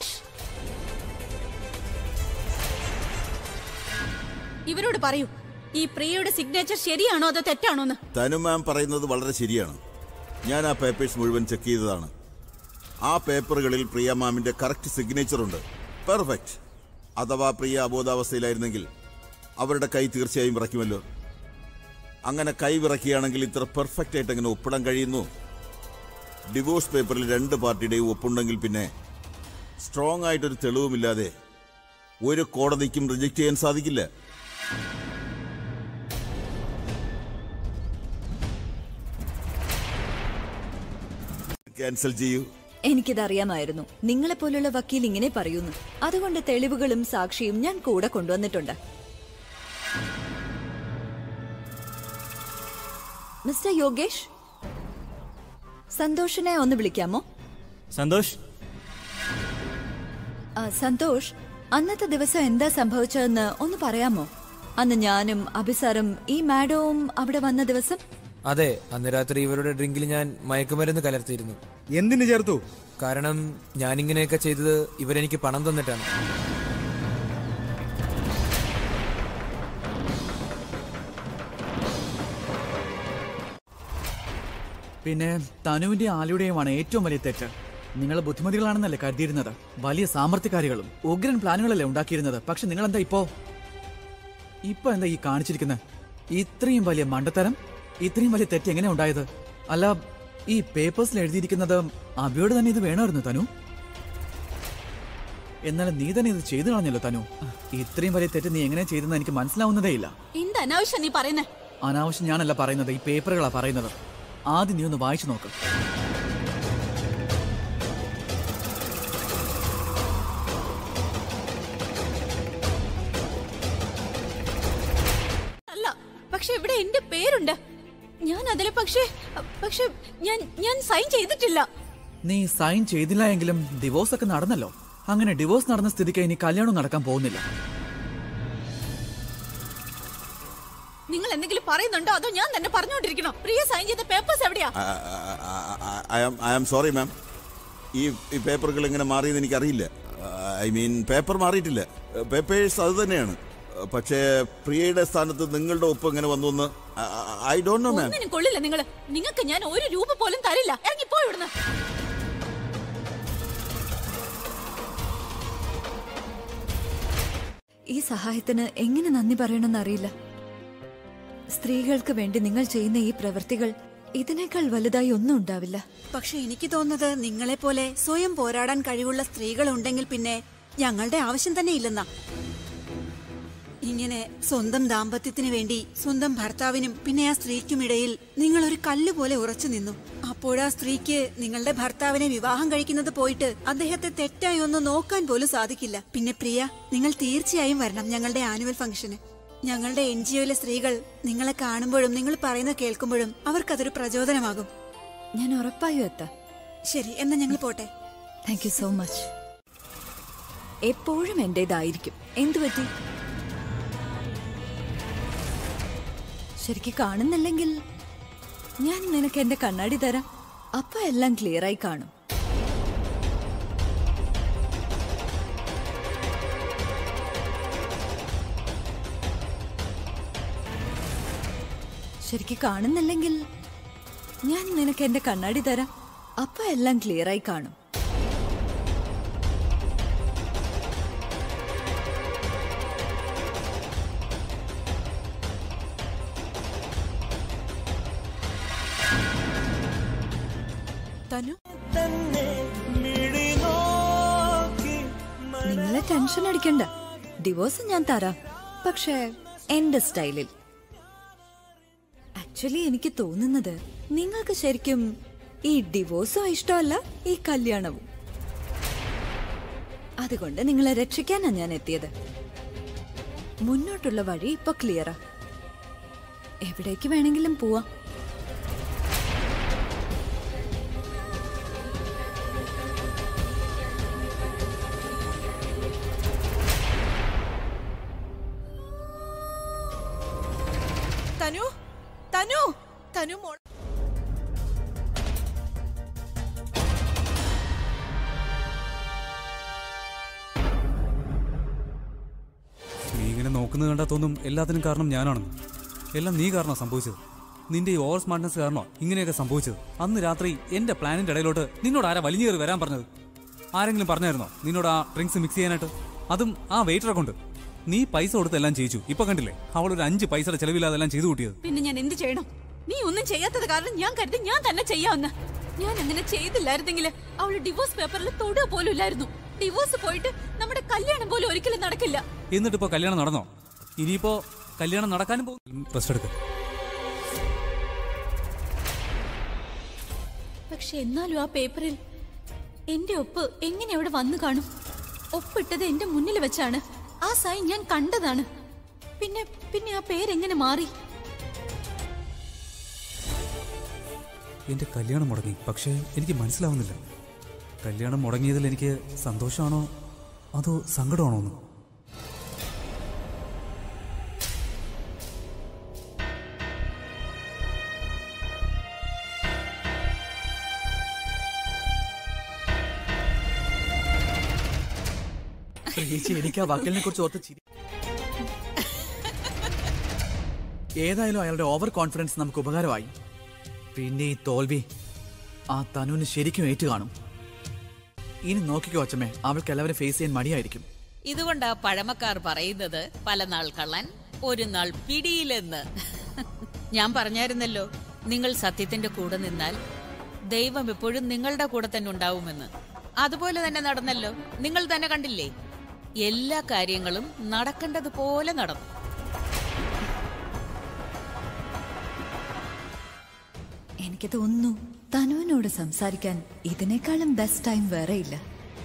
Speaker 7: ഇവരോട് പറയൂ ഈ പ്രിയയുടെ സിഗ്നേച്ചർ ശരിയാണോ അതോ തെറ്റാണോ എന്ന്
Speaker 8: തനു മാം പറയുന്നത് വളരെ ശരിയാണ് ഞാൻ ആ പേപ്പേഴ്സ് മുഴുവൻ ചെക്ക് ചെയ്തതാണ് ആ പേപ്പറുകളിൽ പ്രിയ മാമിന്റെ കറക്റ്റ് സിഗ്നേച്ചർ ഉണ്ട് പെർഫെക്റ്റ് അഥവാ പ്രിയ അബോധാവസ്ഥയിലായിരുന്നെങ്കിൽ അവരുടെ കൈ തീർച്ചയായും വിറയ്ക്കുമല്ലോ അങ്ങനെ കൈ വിറയ്ക്കുകയാണെങ്കിൽ ഇത്ര പെർഫെക്റ്റ് ആയിട്ട് എങ്ങനെ ഒപ്പിടാൻ കഴിയുന്നു ഡിവോഴ്സ് പേപ്പറിൽ രണ്ട് പാർട്ടിയുടെയും ഒപ്പുണ്ടെങ്കിൽ പിന്നെ സ്ട്രോങ് ആയിട്ടൊരു തെളിവുമില്ലാതെ ഒരു കോടതിക്കും റിജക്ട് ചെയ്യാൻ സാധിക്കില്ല ക്യാൻസൽ ചെയ്യൂ
Speaker 1: എനിക്കിതറിയാമായിരുന്നു നിങ്ങളെ പോലുള്ള വക്കീൽ ഇങ്ങനെ പറയുന്നു അതുകൊണ്ട് തെളിവുകളും സാക്ഷിയും ഞാൻ കൂടെ കൊണ്ടുവന്നിട്ടുണ്ട് മിസ്റ്റർ യോഗേഷ് സന്തോഷിനെ ഒന്ന് വിളിക്കാമോ
Speaker 6: സന്തോഷ്
Speaker 1: ആ, സന്തോഷ് അന്നത്തെ ദിവസം എന്താ സംഭവിച്ചതെന്ന് ഒന്ന് പറയാമോ അന്ന് ഞാനും അഭിസാറും ഈ മാഡവും അവിടെ വന്ന ദിവസം
Speaker 13: അതെ അന്ന് രാത്രി ഇവരുടെ ഡ്രിങ്കിൽ ഞാൻ മയക്കുമരുന്ന് കലർത്തിയിരുന്നു
Speaker 15: എന്തിനു ചേർത്തു
Speaker 13: കാരണം ഞാൻ ഇങ്ങനെയൊക്കെ ചെയ്തത് ഇവരെനിക്ക് പണം തന്നിട്ടാണ്
Speaker 4: പിന്നെ തനുവിന്റെ ആലിയുടെയുമാണ് ഏറ്റവും വലിയ തെറ്റ് നിങ്ങൾ ബുദ്ധിമതികളാണെന്നല്ലേ കരുതിയിരുന്നത് വലിയ സാമർത്ഥ്യക്കാരികളും ഉഗ്രൻ പ്ലാനുകളല്ലേ ഉണ്ടാക്കിയിരുന്നത് പക്ഷെ നിങ്ങൾ എന്താ ഇപ്പോ ഇപ്പൊ എന്താ ഈ കാണിച്ചിരിക്കുന്നത് ഇത്രയും വലിയ മണ്ടത്തരം ഇത്രയും വലിയ തെറ്റ് എങ്ങനെ ഉണ്ടായത് അല്ല ഈ പേപ്പേഴ്സിൽ എഴുതിയിരിക്കുന്നത് അബിയോട് തന്നെ ഇത് വേണമായിരുന്നു തനു എന്നാലും നീ തന്നെ ഇത് ചെയ്തു കളഞ്ഞല്ലോ തനു ഇത്രയും വലിയ തെറ്റ് നീ എങ്ങനെ ചെയ്തെന്ന് എനിക്ക് മനസ്സിലാവുന്നതേ ഇല്ല
Speaker 7: എന്ത് അനാവശ്യം നീ പറയുന്നേ
Speaker 4: അനാവശ്യം ഞാനല്ല പറയുന്നത് ഈ പേപ്പറുകളാ പറയുന്നത് ആദ്യം നീ ഒന്ന് വായിച്ചു നോക്ക്
Speaker 7: അല്ല പക്ഷെ ഇവിടെ എന്റെ പേരുണ്ട് ഞാൻ അതിലെ പക്ഷേ പക്ഷെ ഞാൻ ഞാൻ സൈൻ ചെയ്തിട്ടില്ല
Speaker 4: നീ സൈൻ ചെയ്തില്ല എങ്കിലും ഡിവോഴ്സ് ഒക്കെ നടന്നല്ലോ അങ്ങനെ ഡിവോഴ്സ് നടന്ന സ്ഥിതിക്ക് ഇനി കല്യാണം നടക്കാൻ പോകുന്നില്ല
Speaker 7: നിങ്ങൾ എന്തെങ്കിലും പറയുന്നുണ്ടോ അതോ ഞാൻ തന്നെ പറഞ്ഞുകൊണ്ടിരിക്കണോ പ്രിയ സൈൻ ചെയ്ത പേപ്പേഴ്സ് എവിടെയാ
Speaker 8: I am I am sorry ma'am ഈ ഈ പേപ്പറുകൾ ഇങ്ങനെ മാറിയെന്ന് എനിക്കറിയില്ല ഐ മീൻ പേപ്പർ മാറിയിട്ടില്ല പേപ്പേഴ്സ് അത് തന്നെയാണ് പക്ഷേ പ്രിയയുടെ സ്ഥാനത്ത് നിങ്ങളുടെ ഒപ്പ് എങ്ങനെ വന്നു എന്ന് ഐ ഡോണ്ട് നോ മാം
Speaker 7: ഒന്നിനും കൊള്ളില്ല നിങ്ങൾ നിങ്ങൾക്ക് ഞാൻ ഒരു രൂപ പോലും തരില്ല ഇറങ്ങിപ്പോ ഇവിടുന്ന്
Speaker 1: ഈ സഹായത്തിന് എങ്ങനെ നന്ദി പറയണമെന്ന് അറിയില്ല സ്ത്രീകൾക്ക് വേണ്ടി നിങ്ങൾ ചെയ്യുന്ന ഈ പ്രവൃത്തികൾ ഇതിനേക്കാൾ വലുതായി ഒന്നും ഉണ്ടാവില്ല
Speaker 19: പക്ഷെ എനിക്ക് തോന്നുന്നത് നിങ്ങളെ പോലെ സ്വയം പോരാടാൻ കഴിവുള്ള സ്ത്രീകൾ ഉണ്ടെങ്കിൽ പിന്നെ ഞങ്ങളുടെ ആവശ്യം തന്നെ ഇല്ലെന്നാ ഇങ്ങനെ സ്വന്തം ദാമ്പത്യത്തിന് വേണ്ടി സ്വന്തം ഭർത്താവിനും പിന്നെ ആ സ്ത്രീക്കുമിടയിൽ നിങ്ങൾ ഒരു കല്ല് പോലെ ഉറച്ചു നിന്നു അപ്പോഴാ സ്ത്രീക്ക് നിങ്ങളുടെ ഭർത്താവിനെ വിവാഹം കഴിക്കുന്നത് പോയിട്ട് അദ്ദേഹത്തെ തെറ്റായി ഒന്ന് നോക്കാൻ പോലും സാധിക്കില്ല പിന്നെ പ്രിയ നിങ്ങൾ തീർച്ചയായും വരണം ഞങ്ങളുടെ ആനുവൽ ഫംഗ്ഷന് ഞങ്ങളുടെ എൻ ജി ഒയിലെ സ്ത്രീകൾ നിങ്ങളെ കാണുമ്പോഴും നിങ്ങൾ പറയുന്നത് കേൾക്കുമ്പോഴും അവർക്കതൊരു പ്രചോദനമാകും
Speaker 1: ഞാൻ ഉറപ്പായും എത്താം
Speaker 19: ശരി എന്നാ ഞങ്ങൾ പോട്ടെ
Speaker 1: താങ്ക് യു സോ മച്ച് എപ്പോഴും എന്റേതായിരിക്കും എന്തു പറ്റി ശരിക്ക് കാണുന്നില്ലെങ്കിൽ ഞാൻ നിനക്ക് എന്റെ കണ്ണാടി തരാം അപ്പൊ എല്ലാം ക്ലിയർ ആയി കാണും ശരിക്ക് കാണുന്നില്ലെങ്കിൽ ഞാൻ നിനക്ക് എന്റെ കണ്ണാടി തരാം അപ്പൊ എല്ലാം ക്ലിയർ ആയി കാണും
Speaker 18: തനു
Speaker 1: നിങ്ങളെ ടെൻഷൻ അടിക്കണ്ട ഡിവോഴ്സ് ഞാൻ തരാം പക്ഷേ എന്റെ സ്റ്റൈലിൽ ആക്ച്വലി എനിക്ക് തോന്നുന്നത് നിങ്ങൾക്ക് ശരിക്കും ഈ ഡിവോഴ്സും ഇഷ്ടമല്ല ഈ കല്യാണവും അതുകൊണ്ട് നിങ്ങളെ രക്ഷിക്കാനാണ് ഞാൻ എത്തിയത് മുന്നോട്ടുള്ള വഴി ഇപ്പൊ ക്ലിയറാ എവിടേക്ക് വേണമെങ്കിലും പോവാം
Speaker 18: തനു തനു തനു മോൾ
Speaker 2: നീ ഇങ്ങനെ നോക്കുന്നത് കണ്ടാൽ തോന്നും എല്ലാത്തിനും കാരണം ഞാനാണെന്ന് എല്ലാം നീ കാരണം സംഭവിച്ചത് നിന്റെ ഈ ഓവർ സ്മാർട്ട്നെസ് കാരണോ ഇങ്ങനെയൊക്കെ സംഭവിച്ചത് അന്ന് രാത്രി എന്റെ പ്ലാനിന്റെ ഇടയിലോട്ട് നിന്നോട് ആരാ വലിഞ്ഞു കയറി വരാൻ പറഞ്ഞത് ആരെങ്കിലും പറഞ്ഞായിരുന്നോ നിന്നോട് ആ ഡ്രിങ്ക്സ് മിക്സ് ചെയ്യാനായിട്ട് അതും ആ വെയിറ്ററെ കൊണ്ട് നീ പൈസ കൊടുത്ത് എല്ലാം ചെയ്യിച്ചു ഇപ്പൊ കണ്ടില്ലേ അവൾ ഒരു അഞ്ച് പൈസയുടെ ചെലവില്ലാതെ എല്ലാം ചെയ്തു കൂട്ടിയത്
Speaker 7: പിന്നെ ഞാൻ എന്ത് ചെയ്യണം നീ ഒന്നും ചെയ്യാത്തത് കാരണം ഞാൻ കരുതി ഞാൻ തന്നെ ചെയ്യാവുന്ന ഞാൻ അങ്ങനെ ചെയ്തില്ലായിരുന്നെങ്കിൽ അവള് ഡിവോഴ്സ് പേപ്പറിൽ തൊടുക പോലും ഇല്ലായിരുന്നു ഡിവോഴ്സ് പോയിട്ട് നമ്മുടെ കല്യാണം പോലും ഒരിക്കലും നടക്കില്ല
Speaker 2: എന്നിട്ട് ഇപ്പൊ കല്യാണം നടന്നോ ഇനിയിപ്പോ കല്യാണം നടക്കാനും പോകും റെസ്റ്റ് എടുക്ക
Speaker 7: പക്ഷെ എന്നാലും ആ പേപ്പറിൽ എന്റെ ഒപ്പ് എങ്ങനെ അവിടെ വന്നു കാണും ഒപ്പിട്ടത് എന്റെ മുന്നിൽ വെച്ചാണ് ആ സൈൻ ഞാൻ കണ്ടതാണ് പിന്നെ പിന്നെ ആ പേരെങ്ങനെ മാറി
Speaker 2: എന്റെ കല്യാണം മുടങ്ങി പക്ഷേ എനിക്ക് മനസ്സിലാവുന്നില്ല കല്യാണം മുടങ്ങിയതിൽ എനിക്ക് സന്തോഷമാണോ അതോ സങ്കടമാണോ എന്ന്
Speaker 4: ചേച്ചി എനിക്ക് ആ വക്കലിനെ കുറിച്ച് ഓർത്ത് ചിരി ഏതായാലും അയാളുടെ ഓവർ കോൺഫിഡൻസ് നമുക്ക് ഉപകാരമായി പിന്നെ ഈ തോൽവി ആ തനുവിന് ശരിക്കും ഏറ്റു കാണും ഇനി നോക്കിക്കോ അച്ഛമ്മേ അവൾക്ക് എല്ലാവരും ഫേസ് ചെയ്യാൻ മടിയായിരിക്കും
Speaker 12: ഇതുകൊണ്ടാ പഴമക്കാർ പറയുന്നത് പല നാൾ കള്ളൻ ഒരു നാൾ പിടിയിലെന്ന് ഞാൻ പറഞ്ഞായിരുന്നല്ലോ നിങ്ങൾ സത്യത്തിന്റെ കൂടെ നിന്നാൽ ദൈവം എപ്പോഴും നിങ്ങളുടെ കൂടെ തന്നെ ഉണ്ടാവുമെന്ന് അതുപോലെ തന്നെ നടന്നല്ലോ നിങ്ങൾ തന്നെ കണ്ടില്ലേ എല്ലാ കാര്യങ്ങളും നടക്കേണ്ടതുപോലെ നടന്നു
Speaker 1: എനിക്ക് തോന്നുന്നു തനുവിനോട് സംസാരിക്കാൻ ഇതിനേക്കാളും ബെസ്റ്റ് ടൈം വേറെ ഇല്ല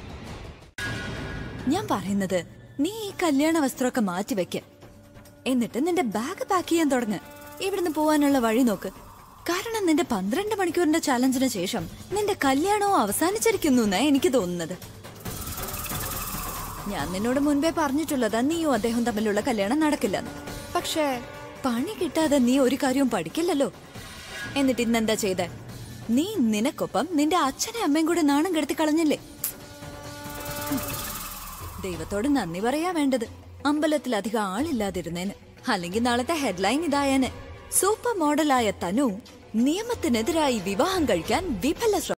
Speaker 1: ഞാൻ പറയുന്നത് നീ ഈ കല്യാണ വസ്ത്രമൊക്കെ മാറ്റി വെക്ക് എന്നിട്ട് നിന്റെ ബാഗ് പാക്ക് ചെയ്യാൻ തുടങ്ങ് ഇവിടുന്ന് പോവാനുള്ള വഴി നോക്ക് കാരണം നിന്റെ പന്ത്രണ്ട് മണിക്കൂറിന്റെ ചാലഞ്ചിന് ശേഷം നിന്റെ കല്യാണവും അവസാനിച്ചിരിക്കുന്നു എന്നാ എനിക്ക് തോന്നുന്നത് ഞാൻ നിന്നോട് മുൻപേ പറഞ്ഞിട്ടുള്ളതാ നീയും അദ്ദേഹം തമ്മിലുള്ള കല്യാണം നടക്കില്ലെന്ന് പക്ഷേ പണി കിട്ടാതെ നീ ഒരു കാര്യവും പഠിക്കില്ലല്ലോ എന്നിട്ട് ഇന്നെന്താ ചെയ്തേ നീ നിനക്കൊപ്പം നിന്റെ അച്ഛനെ അമ്മയും കൂടെ നാണം കെടുത്തി കളഞ്ഞില്ലേ ദൈവത്തോട് നന്ദി പറയാ വേണ്ടത് അമ്പലത്തിൽ അധികം ആളില്ലാതിരുന്നേന് അല്ലെങ്കിൽ നാളത്തെ ഹെഡ്ലൈൻ ഇതായേനെ സൂപ്പർ മോഡലായ തനു നിയമത്തിനെതിരായി വിവാഹം കഴിക്കാൻ വിഫല ശ്രമം